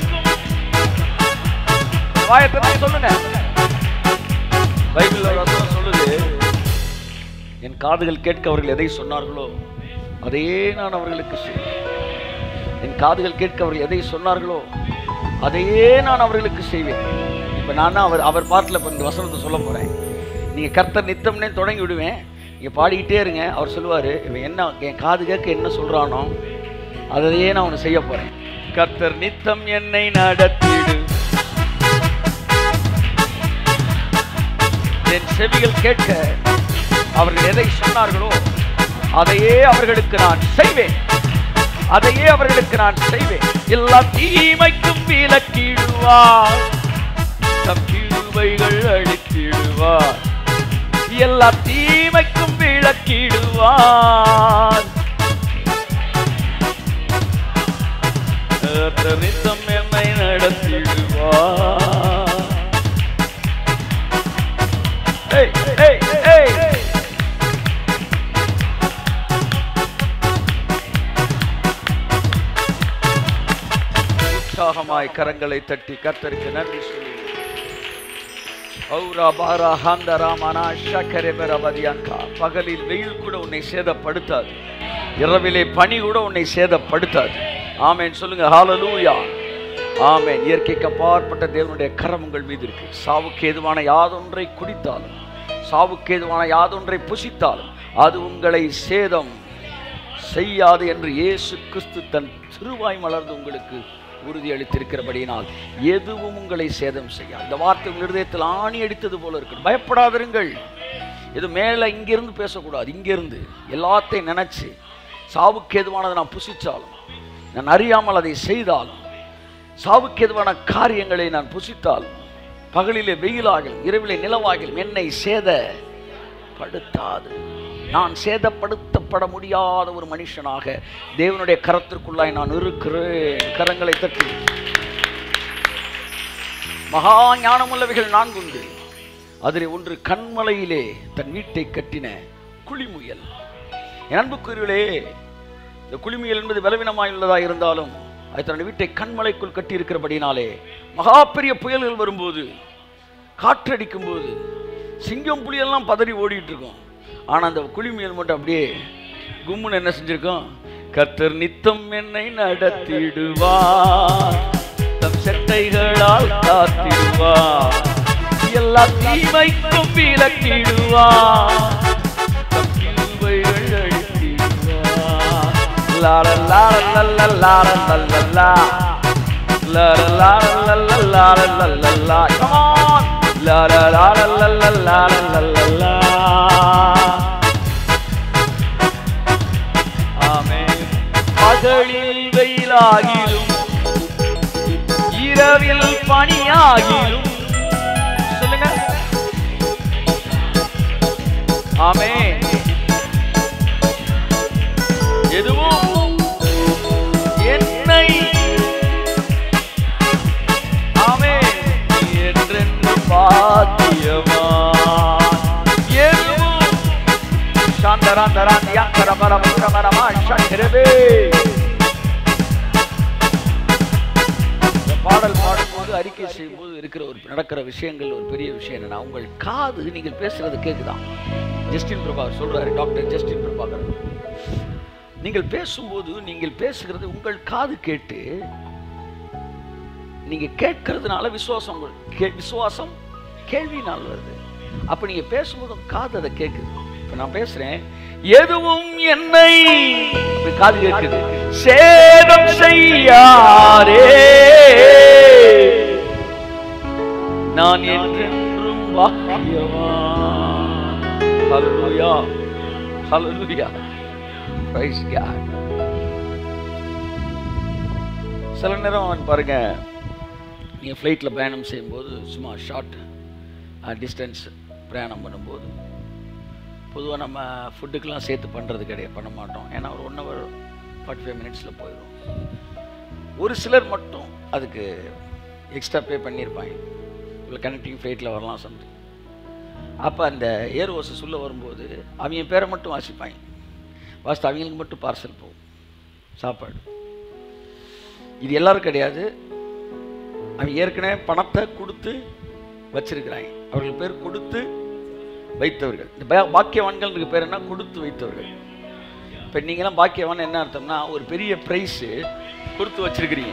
வாயத்தை சொல்லுங்க பைபிள் ஒரு வசனம் சொல்லுது என் காதுகள் கேட்க அவர்கள் எதை சொன்னார்களோ அதையே நான் அவர்களுக்கு செய்வேன் என் காதுகள் கேட்க அவர்கள் எதை சொன்னார்களோ அதையே நான் அவர்களுக்கு செய்வேன் இப்போ நான் அவர் அவர் பாட்டில் இப்போ இந்த வசனத்தை சொல்ல போகிறேன் நீங்கள் கர்த்தர் நித்தம்னே தொடங்கி விடுவேன் நீங்கள் பாடிக்கிட்டே இருங்க அவர் சொல்லுவார் இவன் என்ன என் காது கேட்க என்ன சொல்கிறானோ அதையே நான் அவனை செய்ய போகிறேன் கர்த்தர் நித்தம் என்னை நடத்திடு என் செவிகள் கேட்க அவர்கள் எதை சொன்னார்களோ அதையே அவர்களுக்கு நான் செய்வேன் அதையே அவர்களுக்கு நான் செய்வேன் எல்லா தீமைக்கும் விலக்கிடுவார் தம் கிருபைகள் அழித்திடுவார் எல்லா தீமைக்கும் விளக்கிடுவார் நித்தம் என்னை நடத்திடுவார் Hey, hey, hey. உற்சாகமாய் கரங்களை தட்டி கர்த்தருக்கு நன்றி சொல்லி ஔரா பாரா ஹாந்தரா மனா ஷக்கரே பரபதியாங்கா பகலில் வெயில் கூட உன்னை சேதப்படுத்தாது இரவிலே பனி கூட உன்னை சேதப்படுத்தாது ஆமென் சொல்லுங்க ஹalleluya ஆமென் இயற்கைக்கு அப்பாற்பட்ட தேவனுடைய கரம் உங்கள் மீது இருக்கு சாவுக்கு ஏதுவான யாதொன்றை குடித்தாலும் சாவுக்கு ஏதுவான யாதொன்றை புசித்தாலும் அது உங்களை சேதம் செய்யாது என்று இயேசு கிறிஸ்து தன் திருவாய் மலர்ந்து உங்களுக்கு உறுதி அளித்திருக்கிறபடியினால் எதுவும் உங்களை சேதம் செய்யாது இந்த வார்த்தை உங்கள் இருதயத்தில் ஆணி அடித்தது போல இருக்கு பயப்படாதிருங்கள் இது மேலே இங்கிருந்து பேசக்கூடாது இங்கிருந்து எல்லாத்தையும் நினைச்சு சாவுக்கு எதுவானதை நான் புசிச்சாலும் நான் அறியாமல் அதை செய்தாலும் சாவுக்கு எதுவான காரியங்களை நான் புசித்தாலும் பகலிலே வெயிலாகலும் இரவிலே நிலவாகலும் என்னை சேதப்படுத்தாது நான் சேதப்படுத்தப்பட முடியாத ஒரு மனுஷனாக தேவனுடைய கரத்திற்குள்ளாய் நான் இருக்கிறேன் கரங்களை தட்டி மகா ஞானமுள்ளவைகள் நான்குண்டு அதில் ஒன்று கண்மலையிலே தன் வீட்டை கட்டின குழிமுயல் என் அன்புக்குரியவர்களே இந்த குளிமுயல் என்பது பலவீனமாய் உள்ளதா இருந்தாலும் அது தன்னுடைய வீட்டை கண்மலைக்குள் கட்டி இருக்கிறபடினாலே மகா பெரிய புயல்கள் வரும்போது காற்றடிக்கும் போது சிங்கம் புலியெல்லாம் பதறி ஓடிட்டு இருக்கும் ஆனா அந்த குளிமுயல் மட்டும் அப்படியே கும்முன்னு என்ன செஞ்சிருக்கோம் கத்தர் நித்தம் என்னை நடத்திடுவார் தம் செட்டைகளால் காத்திடுவார் எல்லா தீமைக்கும் விலக்கிடுவார் தம் கிருபைகள் அழித்திடுவார் லால லால லல்ல லால லல்ல லா. லால லால லல்ல லால லல்ல லா. Come on. லால லால லல்ல லால லல்ல லா. ஆமென். பகலில் வெயிலாகிலும் இரவில் பனியாகிலும் சொல்லுங்க ஆமென் எதுவும் என்னை ஆமென் என்றென்று பாத்தியமா எதுவும் சாந்தராந்தரான் யாந்தரமரமரமரமா சந்திரவே இந்த பாடல் பாடும்போது அறிக்கை செய்யும்போது இருக்கிற ஒரு நடக்கிற விஷயங்கள் ஒரு பெரிய விஷயம் என்னன்னா உங்கள் காது நீங்கள் பேசுறது கேக்குதான் ஜஸ்டின் பிரபாகர் சொல்றாரு டாக்டர் ஜஸ்டின் பிரபாகர் நீங்கள் பேசும்போது நீங்கள் பேசுகிறது உங்கள் காது கேட்டு நீங்க கேட்கறதுனால விசுவாசம் உங்கள் கே விசுவாசம் கேள்வினால் வருது அப்ப நீங்க பேசும்போது உங்க காது அதை கேட்குது இப்ப நான் பேசுறேன் எதுவும் என்னை இப்ப காது கேட்குது சேதம் செய்யாரே நான் என்றென்றும் பாக்கியவான் ஹalleluya ஹalleluya பிரைஸ் காட் சில நேரம் அவன் பாருங்க நீங்கள் ஃப்ளைட்டில் பயணம் செய்யும்போது சும்மா ஷார்ட் டிஸ்டன்ஸ் பிரயாணம் பண்ணும்போது பொதுவாக நம்ம ஃபுட்டுக்கெலாம் சேர்த்து பண்ணுறது கிடையாது பண்ண மாட்டோம் ஏன்னா ஒரு ஒன் ஹவர் ஃபார்ட்டி ஃபைவ் மினிட்ஸில் போயிடும் ஒரு சிலர் மட்டும் அதுக்கு எக்ஸ்ட்ரா பே பண்ணியிருப்பாங்க இல்லை கனெக்டிங் ஃப்ளைட்டில் வரலாம் சம்திங் அப்போ அந்த ஏர் ஓசஸ் உள்ளே வரும்போது அவங்க பேரை மட்டும் வாசிப்பாங்க வாசித்து அவங்களுக்கு மட்டும் பார்சல் போகும் சாப்பாடு இது எல்லாரும் கிடையாது அவங்க ஏற்கனவே பணத்தை கொடுத்து வச்சிருக்கிறாங்க அவர்கள் பேர் கொடுத்து வைத்தவர்கள் இந்த பா- பாக்கியவான்கள் பேர் என்ன கொடுத்து வைத்தவர்கள் இப்போ நீங்களாம் பாக்கியவான் என்ன அர்த்தம்னா ஒரு பெரிய ப்ரைஸு கொடுத்து வச்சிருக்கிறீங்க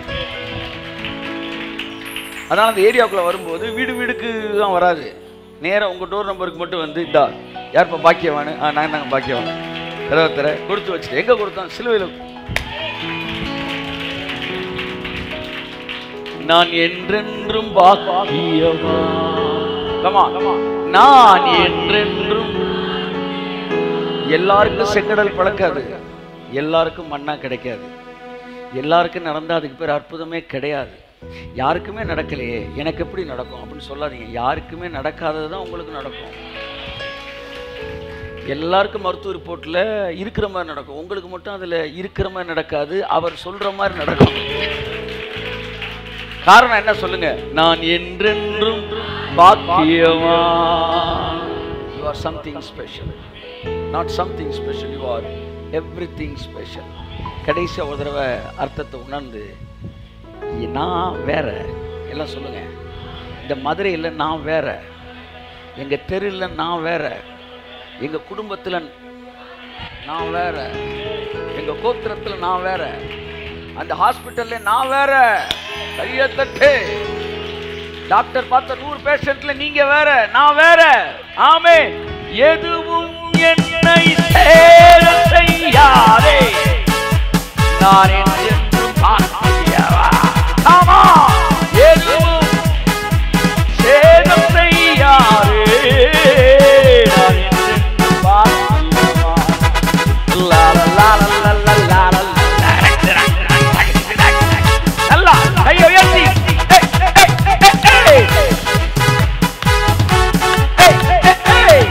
அதனால் அந்த ஏரியாவுக்குள்ளே வரும்போது வீடு வீடுக்கு தான் வராது நேராக உங்கள் டோர் நம்பருக்கு மட்டும் வந்து இதா யார்ப்பா பாக்கியவானு ஆ நாங்கள் நாங்கள் பாக்கியவான் கதவை தர கொடுத்து வச்சுட்டு எங்கே கொடுத்தோம் சிலுவையில் நான் என்றென்றும் பாக்கியமா கமா நான் என்றென்றும் எல்லாருக்கும் செங்கடல் பழக்காது எல்லாருக்கும் மண்ணா கிடைக்காது எல்லாருக்கும் நடந்தா அதுக்கு பேர் அற்புதமே கிடையாது யாருக்குமே நடக்கலையே எனக்கு எப்படி நடக்கும் அப்படின்னு சொல்லாதீங்க யாருக்குமே நடக்காதது தான் உங்களுக்கு நடக்கும் எல்லாருக்கும் மருத்துவ ரிப்போர்ட்டில் இருக்கிற மாதிரி நடக்கும் உங்களுக்கு மட்டும் அதில் இருக்கிற மாதிரி நடக்காது அவர் சொல்ற மாதிரி நடக்கும் காரணம் என்ன சொல்லுங்க நான் என்றென்றும் பாக்கியமா you are something special not something special you are everything special கடைசியாக ஒரு தடவை அர்த்தத்தை உணர்ந்து நான் வேற எல்லாம் சொல்லுங்க இந்த மதுரையில் நான் வேற எங்க தெருவில் நான் வேற எங்க குடும்பத்தில் நான் வேற எங்க கோத்திரத்தில் நான் வேற அந்த ஹாஸ்பிட்டல்ல நான் வேற கையை தட்டு டாக்டர் பார்த்த நூறு பேஷண்ட்ல நீங்க வேற நான் வேற ஆமே எதுவும் என்னை சேதம் செய்யாதே நான் என்றென்றும் பாக்கியவா ஆமா எதுவும் சேதம் செய்யாதே நான் என்றென்றும் பாக்கியவா லா லா லா லா லா லா லா நல்லா கையை உயர்த்தி ஏய், ஏய், ஏய், ஏய். ஏய், ஏய், ஏய்.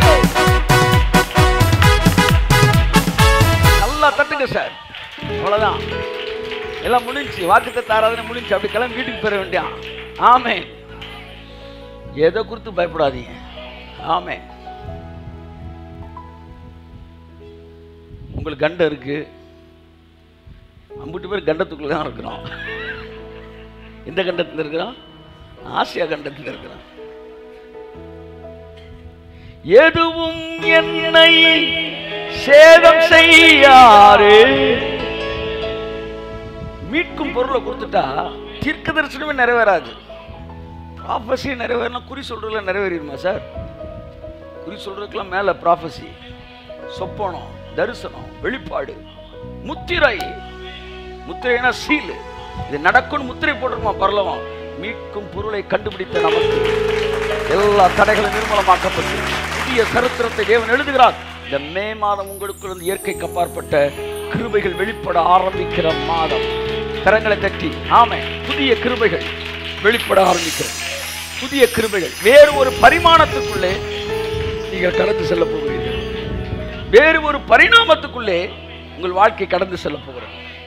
நல்லா தட்டுங்க சார் அவ்வளவுதான் எல்லாம் முடிஞ்சு வாக்குத்த தாராதனை முடிஞ்சு அப்படி கிளம்பி வீட்டுக்கு போயிட வேண்டியான் ஆமே எதை குறித்து பயப்படாதீங்க ஆமே உங்களுக்கு கண்டம் இருக்கு அம்புட்டு பேர் கண்டத்துக்குள்ள தான் இருக்கிறோம் எந்த கண்டத்தில் இருக்கிறோம் ஆசியா கண்டத்தில் இருக்கிறோம் எதுவும் என்னை சேதம் செய்யாரு மீட்கும் பொருளை கொடுத்துட்டா தீர்க்க தரிசனமே நிறைவேறாது ப்ராஃபஸி நிறைவேறலாம் குறி சொல்றதுல நிறைவேறிடுமா சார் குறி சொல்றதுக்கெல்லாம் மேல ப்ராஃபஸி சொப்பனம் தரிசனம் வெளிப்பாடு முத்திரை முத்திரைனா சீல் இது நடக்கும்னு முத்திரை போட்டிருக்குமா பரலவம் மீட்கும் பொருளை கண்டுபிடித்த நமக்கு எல்லா தடைகளும் நிர்மூலமாக்கப்பட்டு புதிய சரித்திரத்தை தேவன் எழுதுகிறார் இந்த மே மாதம் உங்களுக்கு இருந்து இயற்கைக்கு அப்பாற்பட்ட கிருபைகள் வெளிப்பட ஆரம்பிக்கிற மாதம் கரங்களை தட்டி ஆமை புதிய கிருபைகள் வெளிப்பட ஆரம்பிக்கிறது புதிய கிருபைகள் வேறு ஒரு பரிமாணத்துக்குள்ளே நீங்கள் கடந்து செல்ல போகிறீர்கள் வேறு ஒரு பரிணாமத்துக்குள்ளே உங்கள் வாழ்க்கை கடந்து செல்ல போகிறது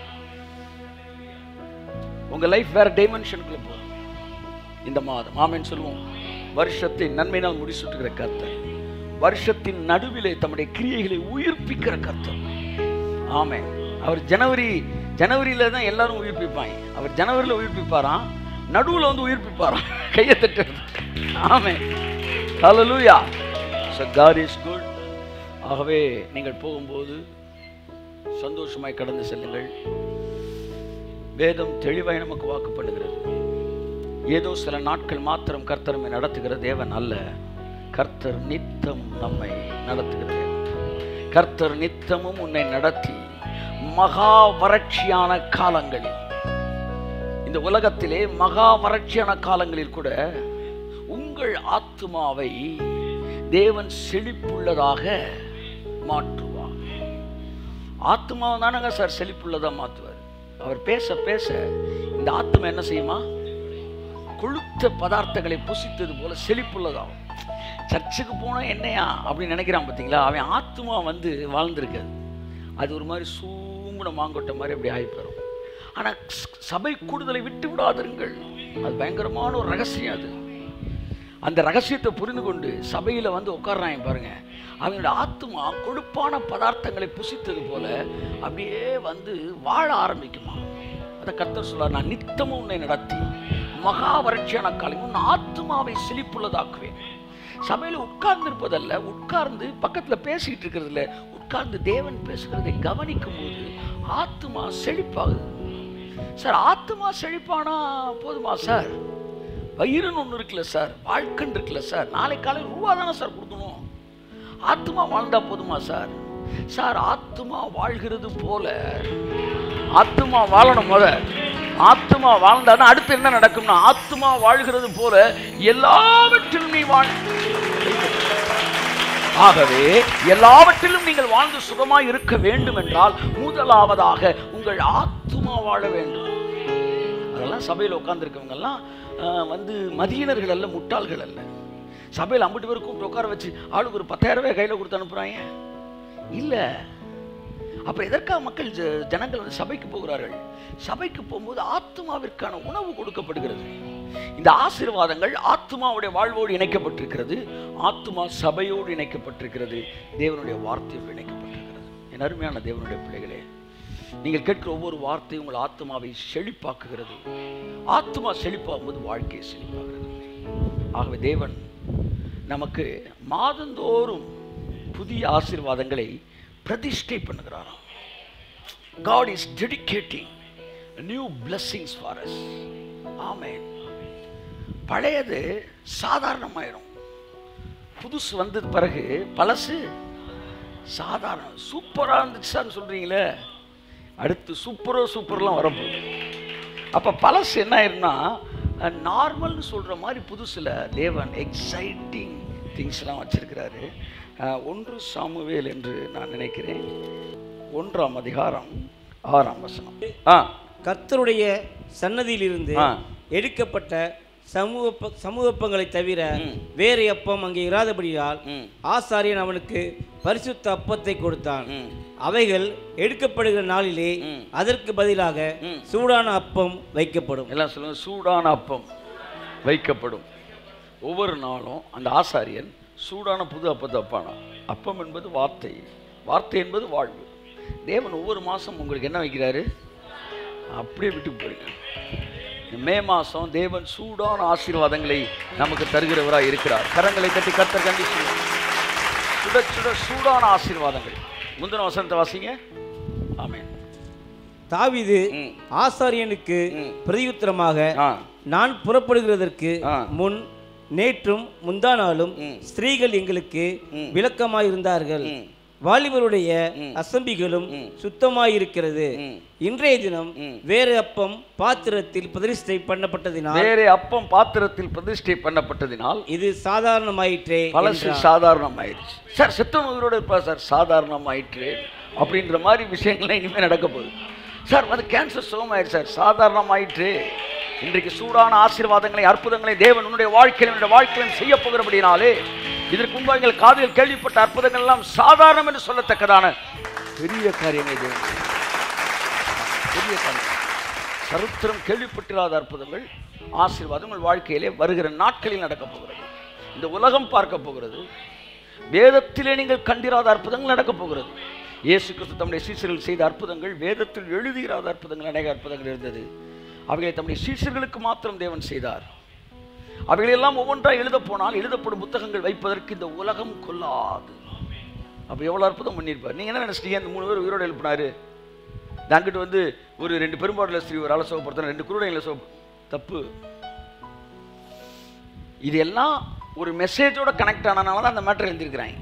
உங்க லைஃப் வேற டைமென்ஷனுக்குள்ள போகும் இந்த மாதம் ஆமென்னு சொல்லுவோம் வருஷத்தின் நன்மையினால் முடிசூட்டுகிற கர்த்தர் வருஷத்தின் நடுவிலே தம்முடைய கிரியைகளை உயிர்ப்பிக்கிற கர்த்தர் ஆமே அவர் ஜனவரி ஜனவரியில தான் எல்லாரும் உயிர்ப்பிப்பாங்க அவர் ஜனவரியில உயிர்ப்பிப்பாராம் நடுவுல வந்து உயிர்ப்பிப்பாராம் கையை தட்டு ஆமே ஹalleluya so god is good ஆகவே நீங்கள் போகும்போது சந்தோஷமாய் கடந்து செல்லுங்கள் வேதம் தெளிவாய் நமக்கு வாக்குப்படுகிறது ஏதோ சில நாட்கள் மாத்திரம் கர்த்தர் நம்மை நடத்துகிற தேவன் அல்ல கர்த்தர் நித்தம் நம்மை நடத்துகிற தேவன் கர்த்தர் நித்தமும் உன்னை நடத்தி மகா வறட்சியான காலங்களில் இந்த உலகத்திலே மகா வறட்சியான காலங்களில் கூட உங்கள் ஆத்துமாவை தேவன் செழிப்புள்ளதாக மாற்றுவார் ஆத்மாவை தானங்க சார் செழிப்புள்ளதா மாற்றுவார் அவர் பேச பேச இந்த ஆத்மா என்ன செய்யுமா கொழுத்த பதார்த்தங்களை புசித்தது போல செழிப்புள்ளதாகும் சர்ச்சுக்கு போனா என்னையா அப்படின்னு நினைக்கிறான் பார்த்தீங்களா அவன் ஆத்மா வந்து வாழ்ந்திருக்காது அது ஒரு மாதிரி சூம்புன மாங்கொட்டை மாதிரி அப்படி ஆகி போயிடும் ஆனால் சபை கூடுதலை விட்டு விடாதிருங்கள் அது பயங்கரமான ஒரு ரகசியம் அது அந்த ரகசியத்தை புரிந்து கொண்டு சபையில் வந்து உட்கார்றாங்க பாருங்க அவங்களோட ஆத்மா கொழுப்பான பதார்த்தங்களை புசித்தது போல அப்படியே வந்து வாழ ஆரம்பிக்குமா அதை கர்த்தர் சொல்றார் நான் நித்தமும் உன்னை நடத்தி மகா வறட்சியான காலம் உன் ஆத்மாவை செழிப்புள்ளதாக்குவேன் சபையில் உட்கார்ந்து இருப்பதல்ல உட்கார்ந்து பக்கத்தில் பேசிக்கிட்டு இருக்கிறது இல்ல உட்கார்ந்து தேவன் பேசுகிறதை கவனிக்கும் போது ஆத்மா செழிப்பாகுது சார் ஆத்மா செழிப்பானா போதுமா சார் வயிறுன்னு ஒன்று இருக்குல்ல சார் வாழ்க்கைன்னு இருக்குல்ல சார் நாளை காலையில் ரூபா தானே சார் கொடுக்கணும் ஆத்மா வாழ்ந்தா போதுமா சார் சார் ஆத்மா வாழ்கிறது போல ஆத்மா வாழணும் முத ஆத்மா வாழ்ந்தாதான் அடுத்து என்ன நடக்கும்னா ஆத்மா வாழ்கிறது போல எல்லாவற்றிலும் நீ வாழ் ஆகவே எல்லாவற்றிலும் நீங்கள் வாழ்ந்து சுகமாய் இருக்க வேண்டும் என்றால் முதலாவதாக உங்கள் ஆத்மா வாழ வேண்டும் அதெல்லாம் சபையில் உட்காந்துருக்கவங்கெல்லாம் வந்து மதியினர்கள் அல்ல முட்டாள்கள் அல்ல சபையில் ஐம்பது பேர் கூப்பிட்டு உட்கார வச்சு ஆளுக்கு ஒரு பத்தாயிரம் ரூபாய் கையில் கொடுத்து அனுப்புகிறாங்க இல்லை அப்போ எதற்காக மக்கள் ஜ- ஜனங்கள் வந்து சபைக்கு போகிறார்கள் சபைக்கு போகும்போது ஆத்மாவிற்கான உணவு கொடுக்கப்படுகிறது இந்த ஆசீர்வாதங்கள் ஆத்மாவுடைய வாழ்வோடு இணைக்கப்பட்டிருக்கிறது ஆத்மா சபையோடு இணைக்கப்பட்டிருக்கிறது தேவனுடைய வார்த்தையோடு இணைக்கப்பட்டிருக்கிறது என் அருமையான தேவனுடைய பிள்ளைகளே நீங்கள் கேட்கிற ஒவ்வொரு வார்த்தையும் உங்கள் ஆத்மாவை செழிப்பாக்குகிறது ஆத்மா செழிப்பாகும்போது வாழ்க்கை செழிப்பாகிறது ஆகவே தேவன் நமக்கு மாதந்தோறும் புதிய ஆசீர்வாதங்களை பிரதிஷ்டை பண்ணுகிறாராம் God is dedicating new blessings for us. Amen. பழையது சாதாரணமாயிரும் புதுசு வந்தது பிறகு பழசு சாதாரணம் சூப்பராக இருந்துச்சு சார் சொல்கிறீங்களே அடுத்து சூப்பரோ சூப்பர்லாம் வரப்போகுது அப்போ பழசு என்ன ஆயிரும்னா நார்மல்னு சொல்கிற மாதிரி புதுசில் தேவன் எக்ஸைட்டிங் திங்ஸ்லாம் வச்சிருக்கிறாரு அஹ், ஒன்று சாமுவேல் என்று நான் நினைக்கிறேன் ஒன்றாம் அதிகாரம் ஆறாம் வசனம் ஆ கர்த்தருடைய சன்னதியிலிருந்து ஆ. எடுக்கப்பட்ட சமூக சமூகப்பங்களை தவிர ம். வேறு அப்பம் அங்கே இராதபடியால் ம் ஆசாரியன் அவனுக்கு பரிசுத்த அப்பத்தை கொடுத்தான் ம் அவைகள் எடுக்கப்படுகிற நாளிலே ம். அதற்கு பதிலாக ம். சூடான அப்பம் வைக்கப்படும் எல்லாம் சொல்லுங்க சூடான அப்பம் வைக்கப்படும் ஒவ்வொரு நாளும் அந்த ஆசாரியன் சூடான புது அப்பத்தை அப்பானா அப்பம் என்பது வார்த்தை வார்த்தை என்பது வாழ்வு தேவன் ஒவ்வொரு மாதம் உங்களுக்கு என்ன வைக்கிறாரு அப்படியே விட்டு போறீங்க இந்த மே மாதம் தேவன் சூடான ஆசீர்வாதங்களை நமக்கு தருகிறவராக இருக்கிறார் கரங்களை தட்டி கத்தர் கண்டி சொல்லுங்க. சுட சுட சூடான ஆசீர்வாதங்கள் முந்தின வசனத்தை வாசிங்க ஆமென் தாவீது ம். ஆசாரியனுக்கு ம். பிரதியுத்தரமாக ஆ நான் புறப்படுகிறதற்கு ஆ. முன் நேற்றும் முந்தா நாளும் ம். ஸ்திரீகள் எங்களுக்கு ம். விளக்கமாயிருந்தார்கள் ம். வாலிபருடைய ம். அசம்பிகளும் ம். சுத்தமாயிருக்கிறது ம். இன்றைய தினம் ம். வேறு அப்பம் பாத்திரத்தில் பிரதிஷ்டை பண்ணப்பட்டதினால் வேறே அப்பம் பாத்திரத்தில் பிரதிஷ்டை பண்ணப்பட்டதினால் இது சாதாரணமாயிற்றே பழசு என்றார். சாதாரணம் ஆயிடுச்சு சார் செத்தவன் உயிரோடு இருப்பா சார் சாதாரணம் ஆயிற்று அப்படின்ற மாதிரி விஷயங்கள்லாம் இனிமேல் நடக்க போகுது சார் அது கேன்சர் சுகமாயிடுச்சு சார் சாதாரணம் ஆயிற்று இன்றைக்கு சூடான ஆசீர்வாதங்களை அற்புதங்களை தேவன் உன்னுடைய வாழ்க்கையில் என்னுடைய வாழ்க்கையிலும் செய்ய போகிறபடினாலே இதற்கு முன்பாக எங்கள் காதில் கேள்விப்பட்ட அற்புதங்கள் எல்லாம் சாதாரணம் என்று சொல்லத்தக்கதான பெரிய காரியங்கள் தேவன் செய்தார். பெரிய காரியம் சரித்திரம் கேள்விப்பட்டிராத அற்புதங்கள் ஆசீர்வாதம் உங்கள் வாழ்க்கையிலே வருகிற நாட்களில் நடக்கப் போகிறது இந்த உலகம் பார்க்க போகிறது வேதத்திலே நீங்கள் கண்டிராத அற்புதங்கள் நடக்கப் போகிறது இயேசு கிறிஸ்து தம்முடைய சீசர்கள் செய்த அற்புதங்கள் வேதத்தில் எழுதுகிறாத அற்புதங்கள் அநேக அற்புதங்கள் இருந்தது அவைகளை தம்முடைய சீசர்களுக்கு மாத்திரம் தேவன் செய்தார் அவைகளெல்லாம் ஒவ்வொன்றாக எழுத போனால் எழுதப்படும் புத்தகங்கள் வைப்பதற்கு இந்த உலகம் கொள்ளாது அப்போ எவ்வளோ அற்புதம் பண்ணியிருப்பார் நீங்கள் என்ன நினைச்சிட்டீங்க இந்த மூணு பேர் உயிரோடு எழுப்பினாரு இந்த அங்கிட்டு வந்து ஒரு ரெண்டு பெரும்பாடுல ஸ்திரீ ஒரு ஆளை சோகப்படுத்தின ரெண்டு குருடைகளை சோ தப்பு இது எல்லாம் ஒரு மெசேஜோட கனெக்ட் ஆனனால தான் அந்த மேட்டர் எழுதியிருக்கிறாங்க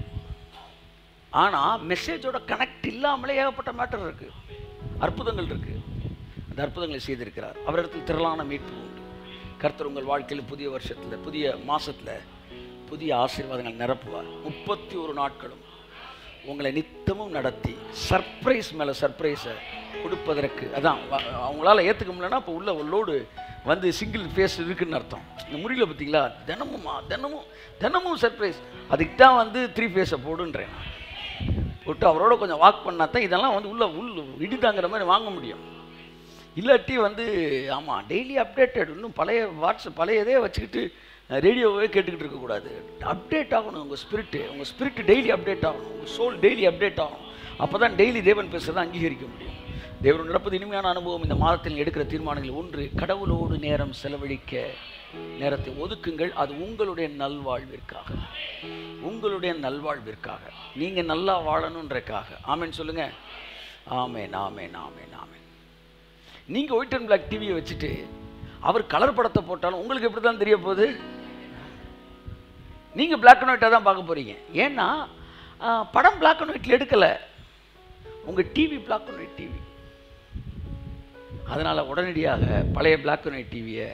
ஆனால் மெசேஜோட கனெக்ட் இல்லாமலே ஏகப்பட்ட மேட்டர் இருக்கு அற்புதங்கள் இருக்கு அந்த அற்புதங்களை செய்திருக்கிறார் அவரிடத்தில் திரளான மீட்பு உண்டு கர்த்தர் உங்கள் வாழ்க்கையில் புதிய வருஷத்தில் புதிய மாசத்துல புதிய ஆசீர்வாதங்கள் நிரப்புவார் முப்பத்தி ஒரு நாட்களும் உங்களை நித்தமும் நடத்தி சர்ப்ரைஸ் மேலே சர்ப்ரைஸை கொடுப்பதற்கு அதான் வ- அவங்களால ஏற்றுக்க முடியலன்னா இப்போ உள்ள ஒரு லோடு வந்து சிங்கிள் ஃபேஸ் இருக்குன்னு அர்த்தம் இந்த முடியல பார்த்தீங்களா தினமுமா தினமும் தினமும் சர்ப்ரைஸ் அதுக்கு தான் வந்து த்ரீ ஃபேஸை போடுன்றேன் போட்டு அவரோட கொஞ்சம் வாக் பண்ணா தான் இதெல்லாம் வந்து உள்ள உள் இடி தாங்குற மாதிரி வாங்க முடியும் இல்லாட்டி வந்து ஆமாம் டெய்லி அப்டேட்டட் இன்னும் பழைய வாட்ஸ்அப் பழையதே வச்சுக்கிட்டு ரேடியோவே கேட்டுக்கிட்டு இருக்கக்கூடாது அப்டேட் ஆகணும் உங்கள் ஸ்பிரிட்டு உங்கள் ஸ்பிரிட் டெய்லி அப்டேட் ஆகணும் உங்கள் சோல் டெய்லி அப்டேட் ஆகணும் அப்போ தான் டெய்லி தேவன் பேசுறதை அங்கீகரிக்க முடியும் தேவன் நடப்பது இனிமையான அனுபவம் இந்த மாதத்தில் எடுக்கிற தீர்மானங்கள் ஒன்று கடவுளோடு நேரம் செலவழிக்க நேரத்தை ஒதுக்குங்கள் அது உங்களுடைய நல்வாழ்விற்காக உங்களுடைய நல்வாழ்விற்காக நீங்கள் நல்லா வாழணுன்றக்காக ஆமேன் சொல்லுங்க ஆமேன் ஆமேன் ஆமேன் ஆமேன் நீங்கள் ஒயிட் அண்ட் பிளாக் டிவியை வச்சுட்டு அவர் கலர் படத்தை போட்டாலும் உங்களுக்கு எப்படி தான் தெரிய போகுது நீங்கள் பிளாக் அண்ட் ஒயிட்டாக தான் பார்க்க போகிறீங்க ஏன்னா ஆ, படம் பிளாக் அண்ட் ஒயிட்டில் எடுக்கலை உங்கள் TV black and white TV அதனால் உடனடியாக பழைய பிளாக் அண்ட் ஒயிட் டிவியை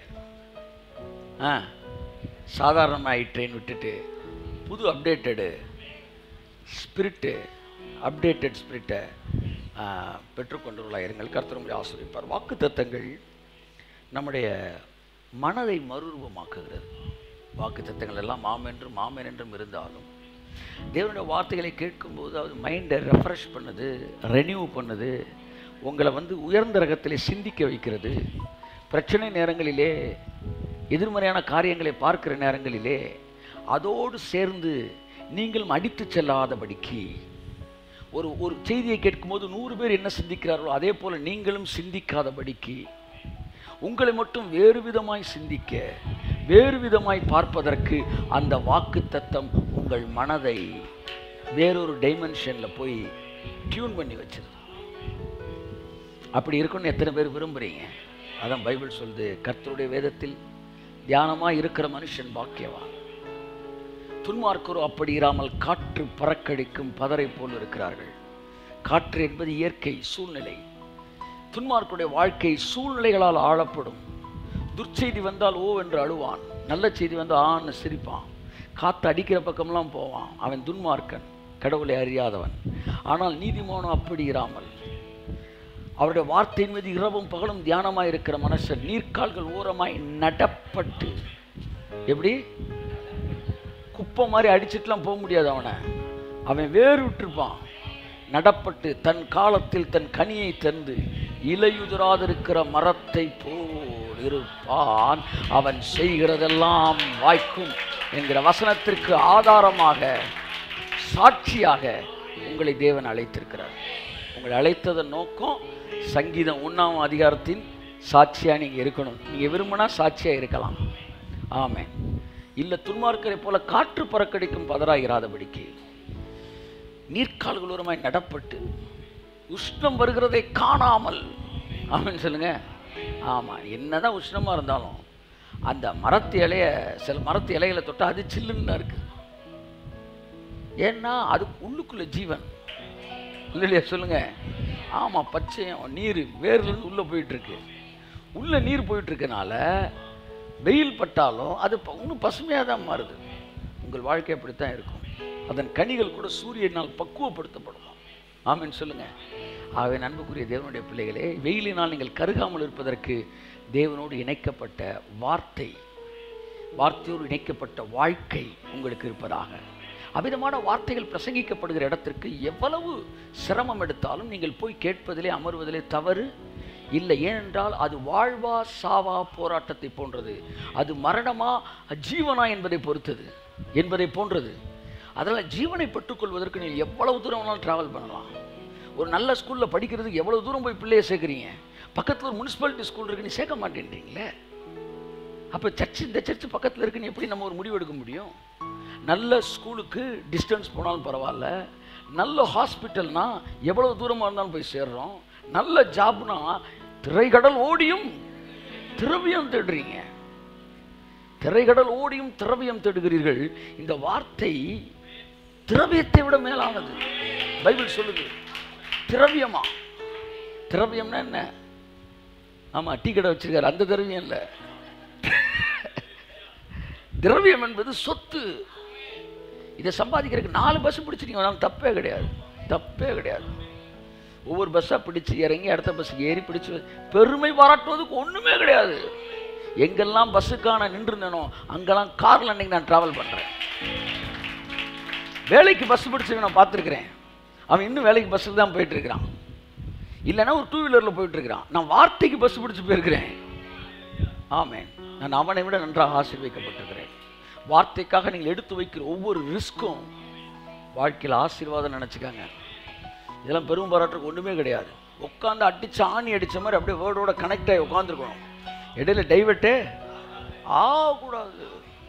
ஆ சாதாரணமாயிட்டேன்னு விட்டுட்டு புது அப்டேட்டடு ஸ்பிரிட்டு அப்டேட்டட் ஸ்பிரிட்டை பெற்றுக்கொண்டவர்களாக இருங்கள் கர்த்தர் உங்களை ஆசிரியப்பார் வாக்கு தத்தங்கள் நம்முடைய மனதை மறுரூபமாக்குகிறது வாக்கு தத்தங்கள் எல்லாம் மாமென்றும் மாமன் என்றும் இருந்தாலும் தேவனுடைய வார்த்தைகளை கேட்கும்போது அது மைண்டை ரெஃப்ரெஷ் பண்ணுது ரெனியூ பண்ணுது உங்களை வந்து உயர்ந்த ரகத்திலே சிந்திக்க வைக்கிறது பிரச்சனை நேரங்களிலே எதிர்மறையான காரியங்களை பார்க்கிற நேரங்களிலே அதோடு சேர்ந்து நீங்களும் அடித்து செல்லாதபடிக்கு ஒரு ஒரு செய்தியை கேட்கும்போது நூறு பேர் என்ன சிந்திக்கிறார்களோ அதே போல நீங்களும் சிந்திக்காதபடிக்கு உங்களை மட்டும் வேறு விதமாய் சிந்திக்க வேறு விதமாய் பார்ப்பதற்கு அந்த வாக்கு தத்தம் உங்கள் மனதை வேறொரு டைமென்ஷனில் போய் டியூன் பண்ணி வச்சது அப்படி இருக்குன்னு எத்தனை பேர் விரும்புகிறீங்க அதான் பைபிள் சொல்லுது கர்த்தருடைய வேதத்தில் தியானமாக இருக்கிற மனுஷன் பாக்கியவான் துன்மார்க்கரோ அப்படி இராமல் காற்று பறக்கடிக்கும் பதரை போல் இருக்கிறார்கள் காற்று என்பது இயற்கை சூழ்நிலை துன்மார்க்குடைய வாழ்க்கை சூழ்நிலைகளால் ஆளப்படும் துர்ச்செய்தி வந்தால் ஓ என்று அழுவான் நல்ல செய்தி வந்தால் ஆன்னு சிரிப்பான் காற்று அடிக்கிற பக்கம்லாம் போவான் அவன் துன்மார்க்கன் கடவுளை அறியாதவன் ஆனால் நீதிமானம் அப்படி இராமல் அவருடைய வார்த்தையின் மீது இரவும் பகலும் தியானமாய் இருக்கிற மனுஷன் நீர்க்கால்கள் ஓரமாய் நடப்பட்டு எப்படி குப்பை மாதிரி அடிச்சிட்டுலாம் போக முடியாது அவனை அவன் வேறு விட்டுருப்பான் நடப்பட்டு தன் காலத்தில் தன் கனியை தந்து இலையுதிராதிருக்கிற மரத்தை போல் இருப்பான் அவன் செய்கிறதெல்லாம் வாய்க்கும் என்கிற வசனத்திற்கு ஆதாரமாக சாட்சியாக உங்களை தேவன் அழைத்திருக்கிறார் உங்களை அழைத்ததன் நோக்கம் சங்கீதம் ஒன்றாம் அதிகாரத்தின் சாட்சியாக நீங்கள் இருக்கணும் நீங்கள் விரும்பினா சாட்சியாக இருக்கலாம் ஆமென் இல்லை துன்மார்க்கரை போல காற்று பறக்கடிக்கும் பதறாயிராதபடிக்கு நீர்க்கால்களோரமாய் நடப்பட்டு உஷ்ணம் வருகிறதை காணாமல் ஆமென் சொல்லுங்க ஆமாம் என்னதான் உஷ்ணமாக இருந்தாலும் அந்த மரத்து இலைய சில மரத்து இலைகளை தொட்டால் அது சில்லுன்னு தான் இருக்குது ஏன்னா அது உள்ளுக்குள்ள ஜீவன் இல்லை இல்லையா சொல்லுங்க ஆமாம் பச்சையம் நீர் வேர்லேருந்து உள்ளே போயிட்டுருக்கு உள்ளே நீர் போயிட்டு இருக்கனால வெயில் பட்டாலும் அது ப- இன்னும் பசுமையாக தான் மாறுது உங்கள் வாழ்க்கை அப்படித்தான் இருக்கும் அதன் கனிகள் கூட சூரியனால் பக்குவப்படுத்தப்படலாம் ஆமென் சொல்லுங்க ஆகவே நண்புக்குரிய தேவனுடைய பிள்ளைகளே வெயிலினால் நீங்கள் கருகாமல் இருப்பதற்கு தேவனோடு இணைக்கப்பட்ட வார்த்தை வார்த்தையோடு இணைக்கப்பட்ட வாழ்க்கை உங்களுக்கு இருப்பதாக அவ்விதமான வார்த்தைகள் பிரசங்கிக்கப்படுகிற இடத்திற்கு எவ்வளவு சிரமம் எடுத்தாலும் நீங்கள் போய் கேட்பதிலே அமர்வதிலே தவறு இல்லை ஏனென்றால் அது வாழ்வா சாவா போராட்டத்தை போன்றது அது மரணமா ஜீவனா என்பதை பொறுத்தது என்பதை போன்றது அதனால் ஜீவனை பெற்றுக்கொள்வதற்கு நீங்கள் எவ்வளவு தூரம் வேணாலும் ட்ராவல் பண்ணலாம் ஒரு நல்ல ஸ்கூலில் படிக்கிறதுக்கு எவ்வளவு தூரம் போய் பிள்ளைய சேர்க்குறீங்க பக்கத்தில் ஒரு முனிசிபாலிட்டி ஸ்கூல் இருக்கு நீ சேர்க்க மாட்டேன்றீங்களே அப்போ சர்ச் இந்த சர்ச் பக்கத்தில் இருக்குன்னு எப்படி நம்ம ஒரு முடிவு எடுக்க முடியும் நல்ல ஸ்கூலுக்கு டிஸ்டன்ஸ் போனாலும் பரவாயில்ல நல்ல ஹாஸ்பிட்டல்னா எவ்வளவு தூரமாக இருந்தாலும் போய் சேர்றோம் நல்ல ஜாப்னா திரைக்கடல் ஓடியும் திரவியம் தேடுறீங்க திரைக்கடல் ஓடியும் திரவியம் தேடுகிறீர்கள் இந்த வார்த்தை திரவியத்தை விட மேலானது பைபிள் சொல்லுது திரவியமா திரவியம்னா என்ன ஆமா டீ கடை வச்சிருக்காரு அந்த திரவியம் இல்லை திரவியம் என்பது சொத்து இதை சம்பாதிக்கிறதுக்கு நாலு பஸ் பிடிச்சிருக்கீங்க வேணாலும் தப்பே கிடையாது தப்பே கிடையாது ஒவ்வொரு பஸ்ஸாக பிடிச்சு இறங்கி அடுத்த பஸ்ஸுக்கு ஏறி பிடிச்சு பெருமை பாராட்டுவதுக்கு ஒன்றுமே கிடையாது எங்கெல்லாம் பஸ்ஸுக்கான நின்றுருந்தேனோ அங்கெல்லாம் காரில் அன்னைக்கு நான் ட்ராவல் பண்ணுறேன் வேலைக்கு பஸ் பிடிச்சவங்க நான் பார்த்துருக்குறேன் அவன் இன்னும் வேலைக்கு பஸ்ஸுக்கு தான் போயிட்டு இருக்கிறான் இல்லைன்னா ஒரு டூ வீலரில் போயிட்டு இருக்கிறான் நான் வார்த்தைக்கு பஸ் பிடிச்சு போயிருக்கிறேன் ஆமென் நான் அவனை விட நன்றாக ஆசீர்வதிக்கப்பட்டிருக்கிறேன் வார்த்தைக்காக நீங்கள் எடுத்து வைக்கிற ஒவ்வொரு ரிஸ்க்கும் வாழ்க்கையில் ஆசீர்வாதம் நினச்சிக்காங்க இதெல்லாம் பெரும் பாராட்டுக்கு ஒன்றுமே கிடையாது உட்காந்து அடிச்சு ஆணி அடிச்ச மாதிரி அப்படியே வேர்டோட கனெக்ட் ஆகி உட்காந்துருக்கணும் இடையில டைவர்ட்டே ஆகக்கூடாது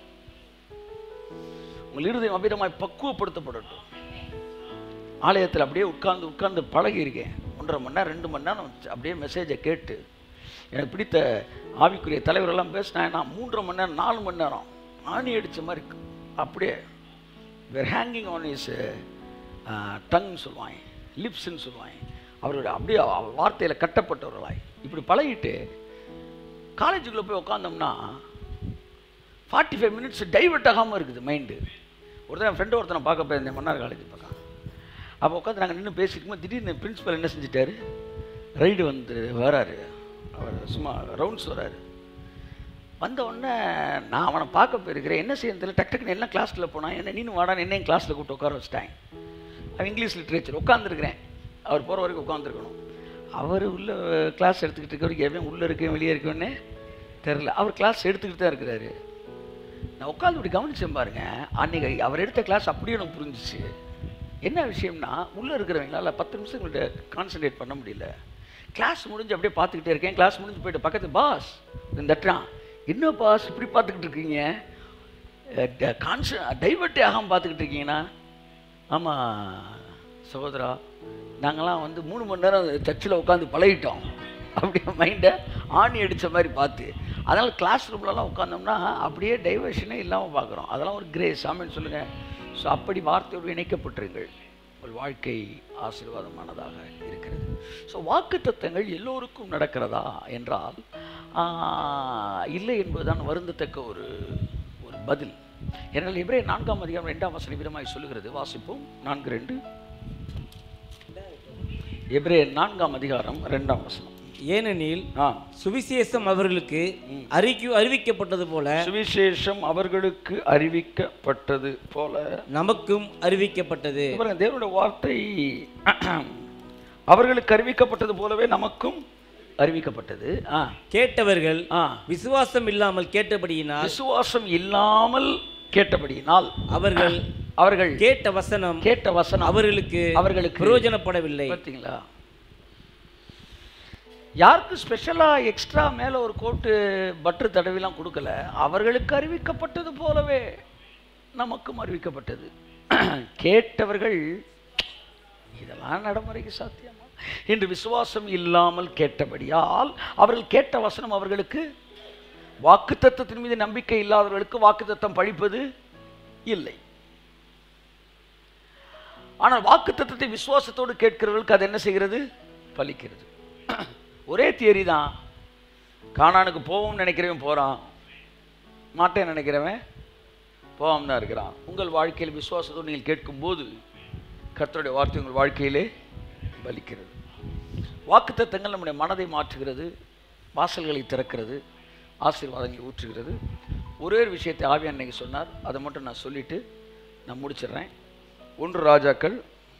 உங்கள் இருதயம் அபிரமாய் பக்குவப்படுத்தப்படட்டும் ஆலயத்தில் அப்படியே உட்கார்ந்து உட்கார்ந்து பழகி இருக்கேன் ஒன்றரை மணி நேரம் ரெண்டு மணி நேரம் அப்படியே மெசேஜை கேட்டு எனக்கு பிடித்த ஆவிக்குரிய தலைவரெல்லாம் பேசினேன் நான் மூன்றரை மணி நேரம் நாலு மணி நேரம் ஆணி அடித்த மாதிரி இருக்கு. அப்படியே where hanging on is tongue சொல்லுவாங்க லிப்ஸ்ன்னு சொல்லுவாங்க அவருடைய அப்படியே அவ- வார்த்தையில கட்டப்பட்டவர்களாய் இப்படி பழகிட்டு காலேஜுக்குள்ளே போய் உட்காந்தோம்னா ஃபார்ட்டி ஃபைவ் மினிட்ஸ் டைவர்ட் ஆகாமல் இருக்குது மைண்டு ஒருத்தன் என் ஃப்ரெண்டு ஒருத்தனை பார்க்க போயிருந்தேன் மன்னார் காலேஜ் பக்கம் அப்போ உட்காந்து நாங்கள் நின்று பேசிக்கும்போது திடீர்னு பிரின்சிபல் என்ன செஞ்சிட்டாரு ரைடு வந்து வராரு அவர் சும்மா ரவுண்ட்ஸ் வராரு வந்த உடனே நான் அவனை பார்க்க போயிருக்கிறேன் என்ன செய்யணும் தெரியல டக்கு டக்குன்னு எல்லாம் கிளாஸில் போனான் என்ன நீனு வாடான்னு என்னையும் கிளாஸில் கூப்பிட்டு உட்கார வச்சிட்டாங்க அவன் இங்கிலீஷ் லிட்ரேச்சர் உட்காந்துருக்கிறேன் அவர் போகிற வரைக்கும் உட்காந்துருக்கணும் அவர் உள்ள கிளாஸ் எடுத்துக்கிட்டு இருக்கவருக்கு எவன் உள்ளே இருக்கேன் வெளியே இருக்கேன்னு தெரில அவர் கிளாஸ் எடுத்துக்கிட்டு தான் இருக்கிறாரு நான் உட்காந்து இப்படி கவனிச்சேன் பாருங்க அன்னைக்கு அவர் எடுத்த கிளாஸ் அப்படியே எனக்கு புரிஞ்சிச்சு என்ன விஷயம்னா உள்ளே இருக்கிறவங்களால பத்து நிமிஷம் உங்கள்கிட்ட கான்சென்ட்ரேட் பண்ண முடியல கிளாஸ் முடிஞ்சு அப்படியே பார்த்துக்கிட்டே இருக்கேன் கிளாஸ் முடிஞ்சு போயிட்டு பக்கத்து பாஸ் தட்டுறான் என்ன பாஸ் இப்படி பார்த்துக்கிட்டு இருக்கீங்க கான்ச டைவர்ட்டே ஆகாமல் பார்த்துக்கிட்டு இருக்கீங்கன்னா ஆமாம் சகோதரா நாங்களாம் வந்து மூணு மணி நேரம் சர்ச்சில் உட்காந்து பழகிட்டோம் அப்படியே மைண்டை ஆணி அடித்த மாதிரி பார்த்து அதனால் கிளாஸ் ரூம்லலாம் உட்காந்தோம்னா அப்படியே டைவர்ஷனே இல்லாமல் பார்க்குறோம் அதெல்லாம் ஒரு கிரேஸ் ஆமென்னு சொல்லுங்கள் ஸோ அப்படி வார்த்தையோடு இணைக்கப்பட்டிருங்கள் உங்கள் வாழ்க்கை ஆசீர்வாதமானதாக இருக்கிறது ஸோ வாக்கு தத்தங்கள் எல்லோருக்கும் நடக்கிறதா என்றால் ஆஹ், இல்லை என்பதுதான் வருந்தத்தக்க ஒரு ஒரு பதில் ஏனால் இவரே நான்காம் அதிகாரம் ரெண்டாம் வசனம் விதமாய் சொல்லுகிறது வாசிப்போம் நான்கு ரெண்டு எபிரே நான்காம் அதிகாரம் ரெண்டாம் வசனம் ஏனெனில் ஆ சுவிசேஷம் அவர்களுக்கு அறிக்கை அறிவிக்கப்பட்டது போல சுவிசேஷம் அவர்களுக்கு அறிவிக்கப்பட்டது போல நமக்கும் அறிவிக்கப்பட்டது பாருங்க தேவனுடைய வார்த்தை அவர்களுக்கு அறிவிக்கப்பட்டது போலவே நமக்கும் அறிவிக்கப்பட்டது ஆ கேட்டவர்கள் ஆ விசுவாசம் இல்லாமல் கேட்டபடியினால் விசுவாசம் இல்லாமல் கேட்டபடியினால் அவர்கள் அவர்கள் கேட்ட வசனம் கேட்ட வசனம் அவர்களுக்கு அவர்களுக்கு பிரயோஜனப்படவில்லை பார்த்தீங்களா யாருக்கு ஸ்பெஷலாக எக்ஸ்ட்ரா மேலே ஒரு கோட்டு பட்டர் தடவிலாம் கொடுக்கல அவர்களுக்கு அறிவிக்கப்பட்டது போலவே நமக்கும் அறிவிக்கப்பட்டது கேட்டவர்கள் இதெல்லாம் நடைமுறைக்கு சாத்தியமா இன்று விசுவாசம் இல்லாமல் கேட்டபடியால் அவர்கள் கேட்ட வசனம் அவர்களுக்கு வாக்குத்தத்தத்தின் மீது நம்பிக்கை இல்லாதவர்களுக்கு வாக்குத்தத்தம் பழிப்பது இல்லை ஆனால் வாக்குத்தத்தத்தை விசுவாசத்தோடு கேட்கிறவர்களுக்கு அது என்ன செய்கிறது பலிக்கிறது ஒரே தியரி தான் காணானுக்கு போவோம்னு நினைக்கிறவன் போகிறான் மாட்டேன் நினைக்கிறவன் போகாம தான் இருக்கிறான் உங்கள் வாழ்க்கையில் விசுவாசத்தோடு நீங்கள் கேட்கும்போது கர்த்தருடைய வார்த்தை உங்கள் வாழ்க்கையிலே பலிக்கிறது வாக்குத்தத்தங்கள் நம்முடைய மனதை மாற்றுகிறது வாசல்களை திறக்கிறது ஆசீர்வாதங்களை ஊற்றுகிறது ஒரே ஒரு விஷயத்தை ஆவியான் இன்னைக்கு சொன்னார் அதை மட்டும் நான் சொல்லிட்டு நான் முடிச்சிடுறேன் ஒன்று ராஜாக்கள்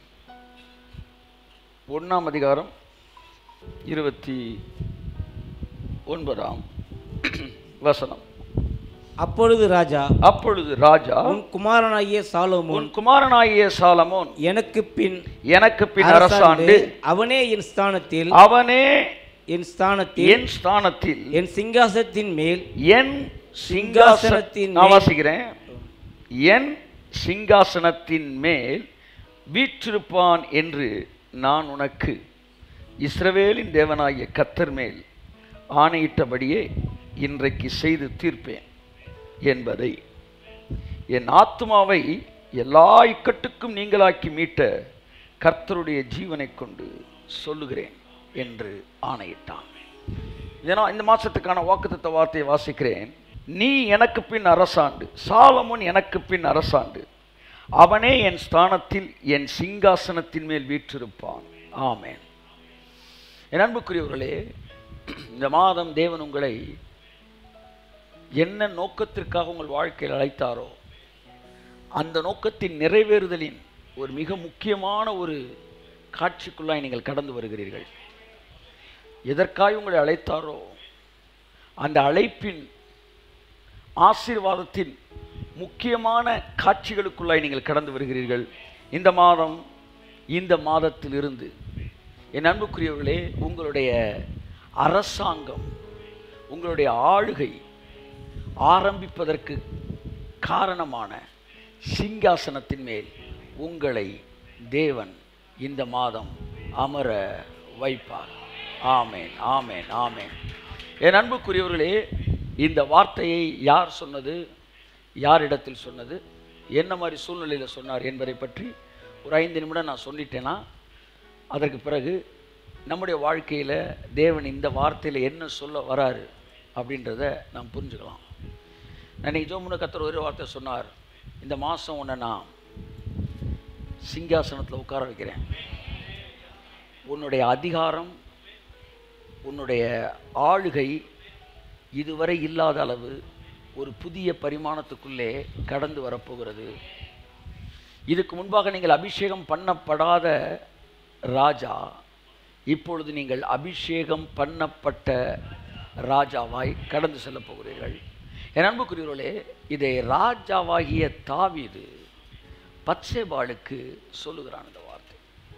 ஒன்றாம் அதிகாரம் இருபத்தி ஒன்பதாம் வசனம் அப்பொழுது ராஜா அப்பொழுது ராஜா உன் குமாரனாகிய சாலோமோன் உன் குமாரனாகிய சாலமோன் எனக்கு பின் எனக்கு பின் அரசாண்டு அரசாண்டு அவனே என் ஸ்தானத்தில் அவனே என் ஸ்தானத்தில் என் ஸ்தானத்தில் என் சிங்காசனத்தின் மேல் என் சிங்காசனத்தின் சிங்காசனத்தின் நான் மேல் வாசிக்கிறேன் என் சிங்காசனத்தின் மேல் வீற்றிருப்பான் என்று நான் உனக்கு இஸ்ரவேலின் தேவனாகிய கத்தர் மேல் ஆணையிட்டபடியே இன்றைக்கு செய்து தீர்ப்பேன் என்பதை என் ஆத்மாவை எல்லா இக்கட்டுக்கும் நீங்களாக்கி மீட்ட கர்த்தருடைய ஜீவனை கொண்டு சொல்லுகிறேன் என்று ஆணையிட்டான் இதனால் இந்த மாசத்துக்கான வாக்குத்தத்த வார்த்தையை வாசிக்கிறேன் நீ எனக்கு பின் அரசாண்டு சாலமோன் எனக்கு பின் அரசாண்டு அவனே என் ஸ்தானத்தில் என் சிங்காசனத்தின் மேல் வீற்றிருப்பான் ஆமென் என் அன்புக்குரியவர்களே இந்த மாதம் தேவன் உங்களை என்ன நோக்கத்திற்காக உங்கள் வாழ்க்கையில் அழைத்தாரோ அந்த நோக்கத்தின் நிறைவேறுதலின் ஒரு மிக முக்கியமான ஒரு காட்சிக்குள்ளாய் நீங்கள் கடந்து வருகிறீர்கள் எதற்காக உங்களை அழைத்தாரோ அந்த அழைப்பின் ஆசீர்வாதத்தின் முக்கியமான காட்சிகளுக்குள்ளாய் நீங்கள் கடந்து வருகிறீர்கள் இந்த மாதம் இந்த மாதத்திலிருந்து என் அன்புக்குரியவர்களே உங்களுடைய அரசாங்கம் உங்களுடைய ஆளுகை ஆரம்பிப்பதற்கு காரணமான சிங்காசனத்தின் மேல் உங்களை தேவன் இந்த மாதம் அமர வைப்பார் ஆமேன் ஆமேன் ஆமேன் என் அன்புக்குரியவர்களே இந்த வார்த்தையை யார் சொன்னது யாரிடத்தில் சொன்னது என்ன மாதிரி சூழ்நிலையில் சொன்னார் என்பதை பற்றி ஒரு ஐந்து நிமிடம் நான் சொல்லிட்டேன்னா அதற்கு பிறகு நம்முடைய வாழ்க்கையில் தேவன் இந்த வார்த்தையில் என்ன சொல்ல வராரு அப்படின்றத நாம் புரிஞ்சுக்கலாம் நான் இன்னைக்கு ஜோமுன கத்தர் ஒரு வார்த்தை சொன்னார் இந்த மாதம் உன்னை நான் சிங்காசனத்தில் உட்கார வைக்கிறேன் உன்னுடைய அதிகாரம் உன்னுடைய ஆளுகை இதுவரை இல்லாத அளவு ஒரு புதிய பரிமாணத்துக்குள்ளே கடந்து வரப்போகிறது இதுக்கு முன்பாக நீங்கள் அபிஷேகம் பண்ணப்படாத ராஜா இப்பொழுது நீங்கள் அபிஷேகம் பண்ணப்பட்ட ராஜாவாய் கடந்து செல்லப் போகிறீர்கள் என் அன்புக்குரியவர்களே இதை ராஜாவாகிய தாவீது பத்சேபாளுக்கு சொல்லுகிறான் இந்த வார்த்தை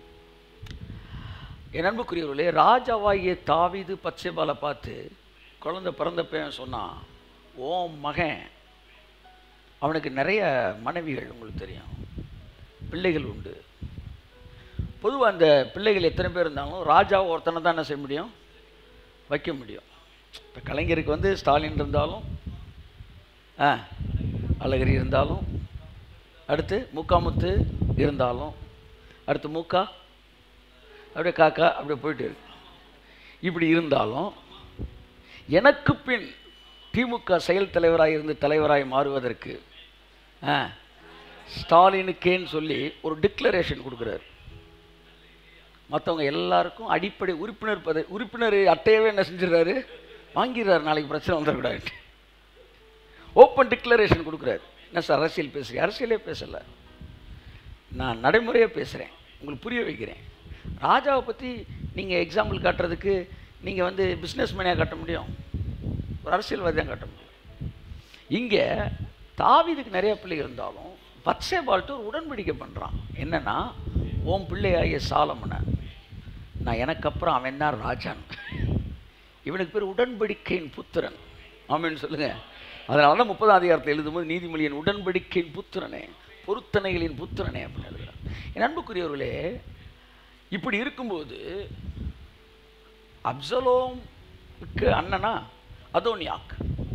என் அன்புக்குரியவர்களே ராஜாவாகிய தாவீது பத்சேபாலை பார்த்து குழந்தை பிறந்தப்ப சொன்னான் ஓ மகன் அவனுக்கு நிறைய மனைவிகள் உங்களுக்கு தெரியும் பிள்ளைகள் உண்டு பொதுவாக அந்த பிள்ளைகள் எத்தனை பேர் இருந்தாலும் ராஜாவை ஒருத்தனை தான் என்ன செய்ய முடியும் வைக்க முடியும் இப்போ கலைஞருக்கு வந்து ஸ்டாலின் இருந்தாலும் ஆ அழகிரி இருந்தாலும் அடுத்து முக்காமுத்து இருந்தாலும் அடுத்து மூக்கா அப்படியே காக்கா அப்படியே போயிட்டு இருக்கு இப்படி இருந்தாலும் எனக்கு பின் திமுக செயல் தலைவராக இருந்து தலைவராய் மாறுவதற்கு ஆ ஸ்டாலினுக்கேன்னு சொல்லி ஒரு டிக்ளரேஷன் கொடுக்குறாரு மற்றவங்க எல்லாருக்கும் அடிப்படை உறுப்பினர் பத உறுப்பினர் அட்டையவே என்ன செஞ்சிடறாரு வாங்கிடுறாரு நாளைக்கு பிரச்சனை வந்துடக்கூடாது ஓப்பன் டிக்ளரேஷன் கொடுக்குறாரு என்ன சார் அரசியல் பேசுகிறேன் அரசியலே பேசலை நான் நடைமுறையாக பேசுகிறேன் உங்களுக்கு புரிய வைக்கிறேன் ராஜாவை பற்றி நீங்கள் எக்ஸாம்பிள் காட்டுறதுக்கு நீங்கள் வந்து பிஸ்னஸ் மேனையாக காட்ட முடியும் ஒரு அரசியல்வாதி தான் காட்ட முடியும் இங்கே தாவீதுக்கு நிறைய பிள்ளைகள் இருந்தாலும் பத்சேபால்ட்டு ஒரு உடன்படிக்கை பண்ணுறான் என்னன்னா உன் பிள்ளையாகிய சாலமனை நான் எனக்கு அப்புறம் அவன் தான் ராஜான் இவனுக்கு பேர் உடன்படிக்கையின் புத்திரன் ஆமென்னு சொல்லுங்க அதனால தான் முப்பதாம் அதிகாரத்தில் எழுதும்போது நீதிமொழியின் உடன்படிக்கையின் புத்திரனே பொருத்தனைகளின் புத்திரனே அப்படின்னு எழுதுகிறார் என் அன்புக்குரியவர்களே இப்படி இருக்கும்போது அப்சலோமுக்கு அண்ணனா அதோனியாக்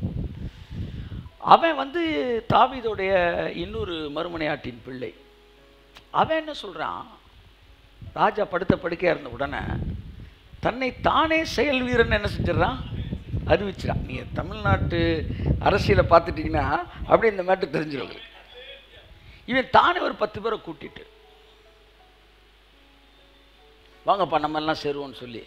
அவன் வந்து தாவீதோடைய இன்னொரு மறுமனையாட்டின் பிள்ளை அவன் என்ன சொல்றான் ராஜா படுத்த படுக்கையா இருந்த உடனே தன்னை தானே செயல் வீரன் என்ன செஞ்சிடறான் அறிவிச்சிடான் நீங்க தமிழ்நாட்டு அரசியலை பார்த்துட்டீங்கன்னா அப்படியே இந்த மேட்டு தெரிஞ்சிடும் உங்களுக்கு. இவன் தானே ஒரு பத்து பேரை கூட்டிட்டு வாங்கப்பா நம்ம எல்லாம் சேருவோம்னு சொல்லி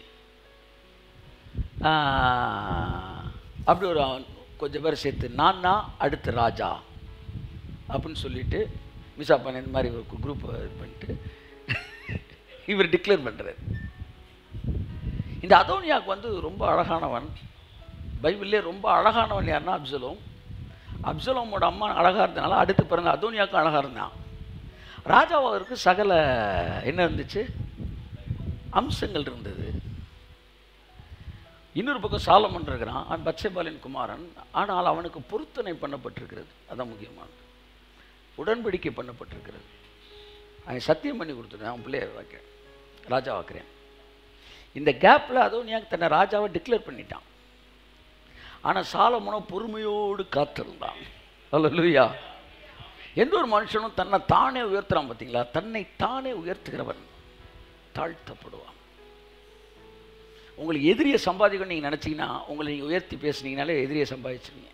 ஆஹ், அப்படி ஒரு அவன் கொஞ்சம் பேர் சேர்த்து நான் தான் அடுத்த ராஜா அப்படின்னு சொல்லிட்டு மிஸ் பண்ண இந்த மாதிரி ஒரு குரூப் இது பண்ணிட்டு இவர் டிக்ளேர் பண்ணுறாரு இந்த அதோனியாவுக்கு வந்து ரொம்ப அழகானவன் பைபிள்லே ரொம்ப அழகானவன் யாருன்னா அப்சலோம் அப்சலோமோட அம்மா அழகாக இருந்தனால அடுத்து பிறந்த அதோனியாவுக்கும் அழகாக இருந்தான் ராஜாவாருக்கு சகல என்ன இருந்துச்சு அம்சங்கள் இருந்தது இன்னொரு பக்கம் சாலமன் இருக்கிறான் அவன் பச்சைபாலின் குமாரன் ஆனால் அவனுக்கு பொருத்தனை பண்ணப்பட்டிருக்கிறது அதான் முக்கியமானது உடன்படிக்கை பண்ணப்பட்டிருக்கிறது அவன் சத்தியம் பண்ணி கொடுத்துருக்கேன் அவன் பிள்ளைய வைக்கிறேன் ராஜா வைக்கிறேன் இந்த கேப்பில் அதுவும் நீ தன்னை ராஜாவை டிக்ளேர் பண்ணிட்டான் ஆனால் சாலமனோ பொறுமையோடு காத்திருந்தான் அல்லா எந்த ஒரு மனுஷனும் தன்னை தானே உயர்த்துறான் பார்த்தீங்களா தன்னை தானே உயர்த்துகிறவன் தாழ்த்தப்படுவான் உங்களுக்கு எதிரியை சம்பாதிக்கணும்னு நீங்கள் நினச்சிங்கன்னா உங்களை நீங்கள் உயர்த்தி பேசுனீங்கனாலே எதிரியை சம்பாதிச்சிருங்க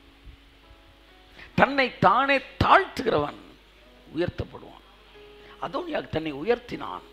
தன்னை தானே தாழ்த்துகிறவன் உயர்த்தப்படுவான் அதோனியாக தன்னை உயர்த்தினான்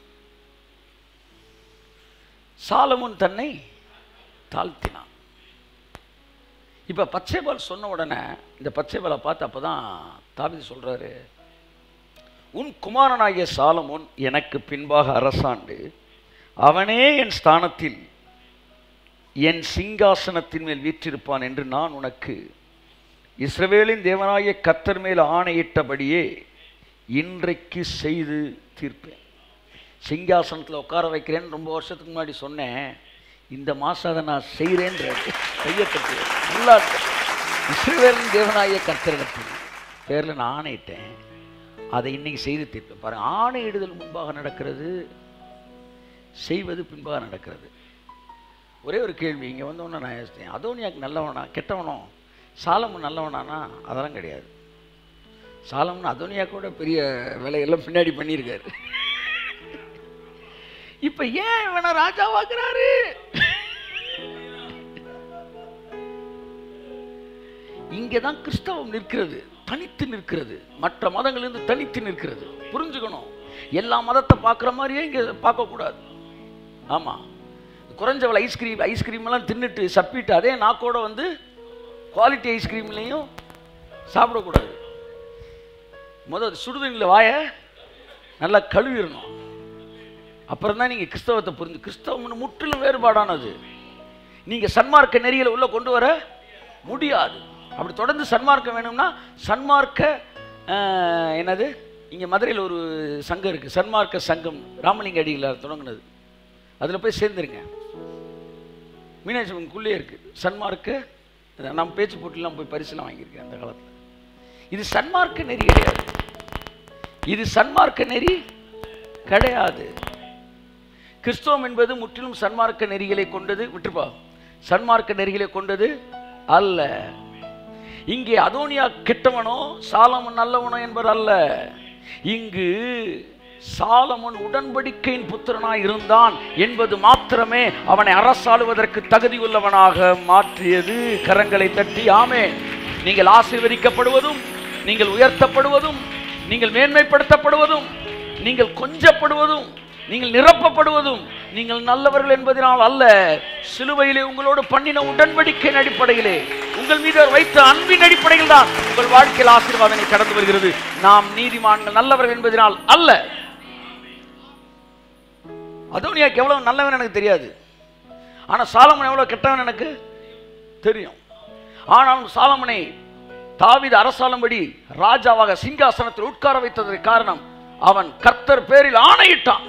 சாலமுன் தன்னை தாழ்த்தினான் இப்போ பச்சைபால் சொன்ன உடனே இந்த பச்சைபாலை பார்த்து அப்போ தான் தாவிது சொல்கிறாரு உன் குமாரனாகிய சாலமோன் எனக்கு பின்பாக அரசாண்டு அவனே என் ஸ்தானத்தில் என் சிங்காசனத்தின் மேல் வீற்றிருப்பான் என்று நான் உனக்கு இஸ்ரவேலின் தேவனாகிய கத்தர் மேல் ஆணையிட்டபடியே இன்றைக்கு செய்து தீர்ப்பேன் சிங்காசனத்தில் உட்கார வைக்கிறேன்னு ரொம்ப வருஷத்துக்கு முன்னாடி சொன்னேன் இந்த மாதம் அதை நான் செய்கிறேன்ற கையை கட்டு நல்லா இருக்கு. இஸ்ரவேலின் தேவனாகிய கத்தரிடத்தில் பேரில் நான் ஆணையிட்டேன் அதை இன்னைக்கு செய்து தீர்ப்பேன் பாருங்க ஆணையிடுதல் முன்பாக நடக்கிறது செய்வது பின்பாக நடக்கிறது ஒரே ஒரு கேள்வி இங்கே வந்தோன்னே நான் யோசித்தேன் அதோனியாக்கு நல்லவனா கெட்டவனோ சாலமன் நல்லவனானா அதெல்லாம் கிடையாது சாலமன் அதோனியா கூட பெரிய வேலையெல்லாம் பின்னாடி பண்ணியிருக்காரு இப்ப ஏன் இவனை ராஜாவாக்குறாரு இங்கே தான் கிறிஸ்தவம் நிற்கிறது தனித்து நிற்கிறது மற்ற மதங்களிலிருந்து தனித்து நிற்கிறது புரிஞ்சுக்கணும் எல்லா மதத்தை பார்க்குற மாதிரியே இங்கே பார்க்கக்கூடாது ஆமாம் குறைஞ்ச விலை ஐஸ்கிரீம் ஐஸ்கிரீம் எல்லாம் தின்னுட்டு சப்பிட்டு அதே நாக்கோட வந்து குவாலிட்டி ஐஸ்கிரீம்லேயும் சாப்பிடக்கூடாது முதல் சுடுதண்ணில் வாய நல்லா கழுவிடணும் அப்புறம் தான் நீங்கள் கிறிஸ்தவத்தை புரிஞ்சு கிறிஸ்தவம் முற்றிலும் வேறுபாடானது நீங்கள் சன்மார்க்க நெறியில் உள்ள கொண்டு வர முடியாது அப்படி தொடர்ந்து சன்மார்க்கம் வேணும்னா சன்மார்க்க ஆஹ், என்னது இங்கே மதுரையில் ஒரு சங்கம் இருக்குது சன்மார்க்க சங்கம் ராமலிங்க அடிகளார் தொடங்குனது அதில் போய் சேர்ந்துருங்க மீனாட்சி அம்மனுக்குள்ளே இருக்குது சன்மார்க்க அதான் நம்ம பேச்சு போட்டிலாம் போய் பரிசுலாம் வாங்கியிருக்கேன் அந்த காலத்தில் இது சன்மார்க்க நெறி கிடையாது இது சன்மார்க்க நெறி கிடையாது கிறிஸ்தவம் என்பது முற்றிலும் சன்மார்க்க நெறிகளை கொண்டது விட்டுப்பா சன்மார்க்க நெறிகளை கொண்டது அல்ல இங்கே அதோனியா கெட்டவனோ சாலமன் நல்லவனோ என்பது அல்ல இங்கு சாலமன் உடன்படிக்கையின் புத்திரனாய் இருந்தான் என்பது மாத்திரமே அவனை அரசாளுவதற்கு தகுதியுள்ளவனாக மாற்றியது கரங்களை தட்டி ஆமே நீங்கள் ஆசீர்வதிக்கப்படுவதும் நீங்கள் உயர்த்தப்படுவதும் நீங்கள் மேன்மைப்படுத்தப்படுவதும் நீங்கள் கொஞ்சப்படுவதும் நீங்கள் நிரப்பப்படுவதும் நீங்கள் நல்லவர்கள் என்பதனால் அல்ல சிலுவையிலே உங்களோடு பண்ணின உடன்படிக்கையின் அடிப்படையிலே உங்கள் மீது அவர் வைத்த அன்பின் அடிப்படையில் தான் உங்கள் வாழ்க்கையில் ஆசீர்வாதனை கடந்து வருகிறது நாம் நீதிமான்கள் நல்லவர்கள் என்பதனால் அல்ல அதோனியாக்கு எவ்வளவு நல்லவன் எனக்கு தெரியாது ஆனா சாலமன் எவ்வளவு கெட்டவன் எனக்கு தெரியும் ஆனாலும் சாலமனை தாவீது அரசாளும்படி ராஜாவாக சிங்காசனத்தில் உட்கார வைத்ததற்கு காரணம் அவன் கர்த்தர் பேரில் ஆணையிட்டான்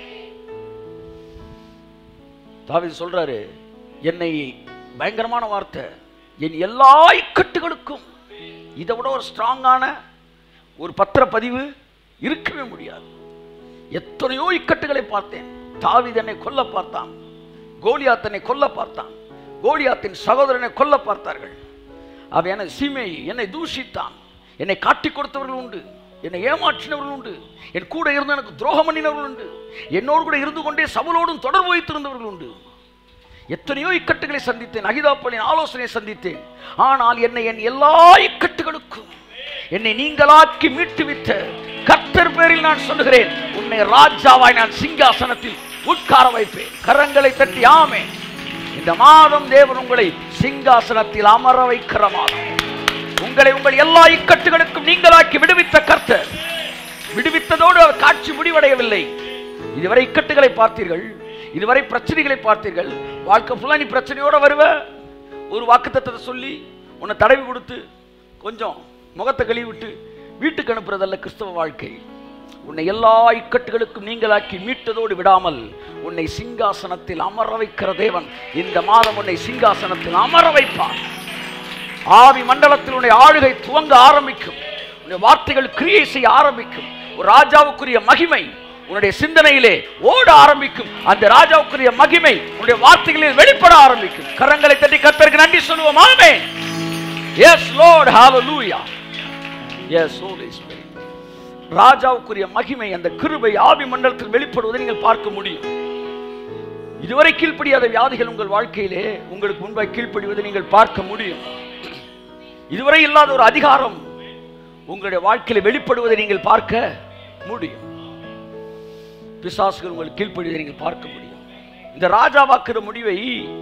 தாவீது சொல்றாரு என்னை பயங்கரமான வார்த்தை என் எல்லா இக்கட்டுகளுக்கும் இதை விட ஒரு ஸ்ட்ராங்கான ஒரு பத்திரப்பதிவு இருக்கவே முடியாது எத்தனையோ இக்கட்டுகளை பார்த்தேன் தாவீது என்னை கொல்ல பார்த்தான் கோலியாத் என்னை கொல்ல பார்த்தான் கோலியாத்தின் சகோதரனை கொல்ல பார்த்தார்கள் அவன் என்னை சீமை என்னை தூஷித்தான் என்னை காட்டிக் கொடுத்தவர்கள் உண்டு என்னை ஏமாற்றினவர்கள் உண்டு என் கூட இருந்து எனக்கு துரோகம் பண்ணினவர்கள் உண்டு என்னோடு கூட இருந்து கொண்டே சபலோடும் தொடர்பு வைத்திருந்தவர்கள் உண்டு எத்தனையோ இக்கட்டுகளை சந்தித்தேன் அகிதாப்பலின் ஆலோசனை சந்தித்தேன் ஆனால் என்னை என் எல்லா இக்கட்டுகளுக்கும் என்னை நீங்களாக்கி மீட்டுவித்த கர்த்தர் பேரில் நான் சொல்லுகிறேன் உன்னை ராஜாவாய் நான் சிங்காசனத்தில் உட்கார வைப்பேன் கரங்களை தட்டி ஆமே இந்த மாதம் தேவன் உங்களை சிங்காசனத்தில் அமர வைக்கிற மாதம் உங்களை உங்கள் எல்லா இக்கட்டுகளுக்கும் நீங்களாக்கி விடுவித்த கர்த்தர் விடுவித்ததோடு அவர் காட்சி முடிவடையவில்லை இதுவரை இக்கட்டுகளை பார்த்தீர்கள் இதுவரை பிரச்சனைகளை பார்த்தீர்கள் வாழ்க்கை ஃபுல்லா நீ பிரச்சனையோட வருவ ஒரு வாக்குத்தத்தத்தை சொல்லி உன்னை தடவி கொடுத்து கொஞ்சம் முகத்தை கழுவி விட்டு வீட்டுக்கு அனுப்புறதல்ல கிறிஸ்தவ வாழ்க்கை உன்னை எல்லா இக்கட்டுகளுக்கும் நீங்களாக்கி மீட்டதோடு விடாமல் உன்னை சிங்காசனத்தில் அமர வைக்கிற தேவன் இந்த மாதம் உன்னை சிங்காசனத்தில் அமர வைப்பார் ஆவி மண்டலத்தில் உன்னுடைய ஆளுகை துவங்க ஆரம்பிக்கும் உன்னுடைய வார்த்தைகள் கிரியை செய்ய ஆரம்பிக்கும் ஒரு ராஜாவுக்குரிய மகிமை உன்னுடைய சிந்தனையிலே ஓட ஆரம்பிக்கும் அந்த ராஜாவுக்குரிய மகிமை உன்னுடைய வார்த்தைகளில் வெளிப்பட ஆரம்பிக்கும் கரங்களை தட்டி கர்த்தருக்கு நன்றி சொல்லுவோம் ஆமே yes Lord hallelujah yes Holy Spirit ராஜாவுக்குரிய மகிமை அந்த கிருபை ஆவி மண்டலத்தில் வெளிப்படுவதை நீங்கள் பார்க்க முடியும் இதுவரை கீழ்ப்படியாத வியாதிகள் உங்கள் வாழ்க்கையிலே உங்களுக்கு முன்பாய் கீழ்ப்படிவதை நீங்கள் பார்க்க முடியும் இதுவரை இல்லாத ஒரு அதிகாரம் உங்களுடைய வாழ்க்கையில வெளிப்படுவதை நீங்கள் பார்க்க முடியும் பிசாசுகள் உங்களுக்கு கீழ்ப்படிவதை நீங்கள் பார்க்க முடியும் இந்த ராஜாவாக்குற முடிவை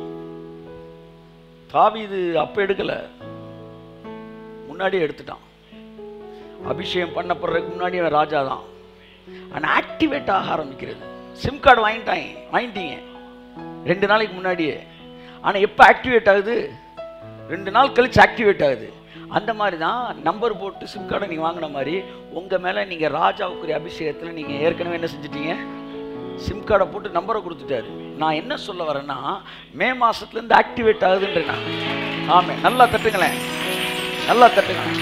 தாவீது அப்ப எடுக்கல முன்னாடியே எடுத்துட்டான் அபிஷேகம் பண்ணப்படுறதுக்கு முன்னாடி அவன் ராஜா தான் ஆனால் ஆக்டிவேட் ஆக ஆரம்பிக்கிறது சிம் கார்டு வாங்கிட்டாங்க வாங்கிட்டீங்க ரெண்டு நாளைக்கு முன்னாடியே ஆனால் எப்போ ஆக்டிவேட் ஆகுது ரெண்டு நாள் கழிச்சு ஆக்டிவேட் ஆகுது அந்த மாதிரி தான் நம்பர் போட்டு சிம் கார்டை நீங்கள் வாங்கின மாதிரி உங்கள் மேலே நீங்கள் ராஜாவுக்குரிய அபிஷேகத்தில் நீங்கள் ஏற்கனவே என்ன செஞ்சிட்டீங்க சிம் கார்டை போட்டு நம்பரை கொடுத்துட்டாரு நான் என்ன சொல்ல வரேன்னா மே மாதத்துலேருந்து ஆக்டிவேட் ஆகுதுன்றேன் நான் ஆமாம் நல்லா தட்டுங்களேன் நல்லா தட்டுங்களேன்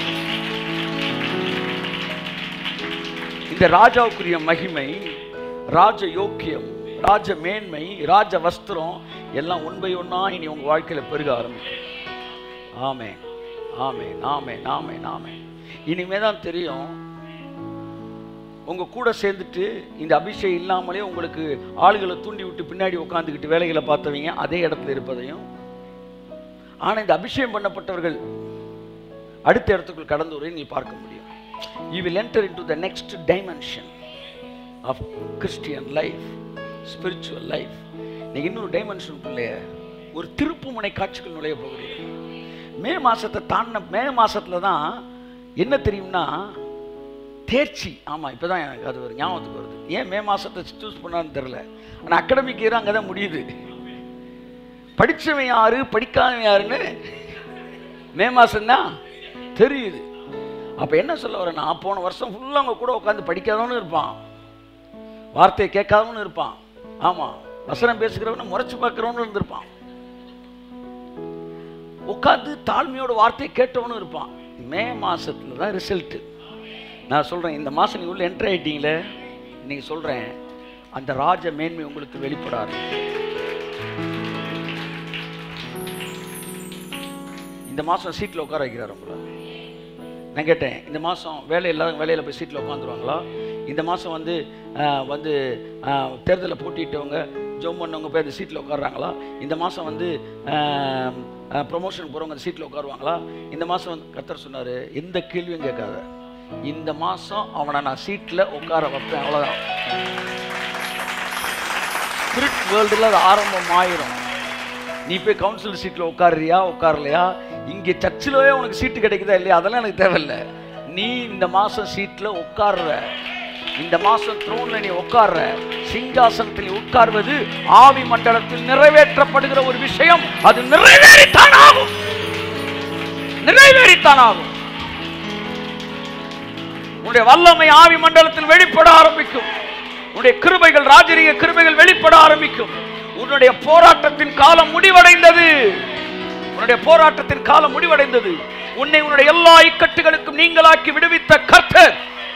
இந்த ராஜாவுக்குரிய மகிமை ராஜ யோக்கியம் ராஜ மேன்மை ராஜ வஸ்திரம் எல்லாம் ஒன் பை ஒன்னா இனி உங்க வாழ்க்கையில பெருக ஆரம்பிக்கும் ஆமே ஆமே ஆமே ஆமே ஆமே இனிமே தான் தெரியும் உங்க கூட சேர்ந்துட்டு இந்த அபிஷேகம் இல்லாமலே உங்களுக்கு ஆளுகளை தூண்டி விட்டு பின்னாடி உட்காந்துக்கிட்டு வேலைகளை பார்த்தவங்க அதே இடத்துல இருப்பதையும் ஆனா இந்த அபிஷேகம் பண்ணப்பட்டவர்கள் அடுத்த இடத்துக்குள் கடந்து வரை நீ பார்க்க முடியும் you will enter into the next dimension of Christian life, spiritual life. நீங்க இன்னொரு டைமென்ஷனுக்குள்ளே ஒரு திருப்புமுனை காட்சிக்குள் நுழைய போகிறீங்க மே மாசத்தை தாண்டின மே மாசத்துல தான் என்ன தெரியும்னா தேர்ச்சி ஆமா இப்பதான் எனக்கு அது ஒரு ஞாபகத்துக்கு வருது ஏன் மே மாசத்தை சூஸ் பண்ணான்னு தெரியல ஆனா அகடமிக் இயர் அங்கே தான் முடியுது படிச்சவன் யாரு படிக்காதவன் யாருன்னு மே மாசம்தான் தெரியுது அப்போ என்ன சொல்ல வரேன்னா போன வருஷம் ஃபுல்லாக அவங்க கூட உட்காந்து படிக்காதவனும் இருப்பான் வார்த்தையை கேட்காதவனும் இருப்பான் ஆமாம் வசனம் பேசுகிறவனு முறைச்சு பார்க்குறவனும் இருந்திருப்பான் உட்காந்து தாழ்மையோட வார்த்தையை கேட்டவனும் இருப்பான் மே மாசத்துல தான் ரிசல்ட்டு நான் சொல்கிறேன் இந்த மாதம் நீங்கள் உள்ள என்ட்ரு ஆகிட்டீங்களே நீங்கள் சொல்கிறேன் அந்த ராஜ மேன்மை உங்களுக்கு வெளிப்படாது இந்த மாதம் சீட்டில் உட்கார வைக்கிறார் உங்களை நான் கேட்டேன் இந்த மாதம் வேலை இல்லாத வேலையில் போய் சீட்டில் உட்காந்துருவாங்களா இந்த மாதம் வந்து ஆஹ், வந்து தேர்தலில் போட்டிட்டவங்க ஜோம் பண்ணவங்க போய் அந்த சீட்டில் உட்காடுறாங்களா இந்த மாதம் வந்து ப்ரொமோஷன் போகிறவங்க அந்த சீட்டில் உட்காருவாங்களா இந்த மாதம் வந்து கத்தர் சொன்னார் எந்த கேள்வியும் கேட்காத இந்த மாதம் அவனை நான் சீட்டில் உட்கார வைப்பேன் அவ்வளோதான் ஸ்பிரிட் வேர்ல்டில் அது ஆரம்பம் ஆயிரும் நீ போய் கவுன்சில் சீட்டில் உட்காருறியா உட்காரலையா இங்கே சர்ச்சிலவே உனக்கு சீட்டு கிடைக்குதா இல்லையா அதெல்லாம் எனக்கு தேவையில்லை நீ இந்த மாதம் சீட்டில் உட்கார்ற இந்த மாதம் த்ரோனில் நீ உட்கார்ற சிங்காசனத்தில் நீ உட்கார்வது ஆவி மண்டலத்தில் நிறைவேற்றப்படுகிற ஒரு விஷயம் அது நிறைவேறித்தான் ஆகும் நிறைவேறித்தான் ஆகும் உன்னுடைய வல்லமை ஆவி மண்டலத்தில் வெளிப்பட ஆரம்பிக்கும் உன்னுடைய கிருபைகள் ராஜரீக கிருபைகள் வெளிப்பட ஆரம்பிக்கும் உன்னுடைய போராட்டத்தின் காலம் முடிவடைந்தது உன்னுடைய போராட்டத்தின் காலம் முடிவடைந்தது உன்னை உன்னுடைய எல்லா இக்கட்டுகளுக்கும் நீங்களாக்கி விடுவித்த கர்த்தர்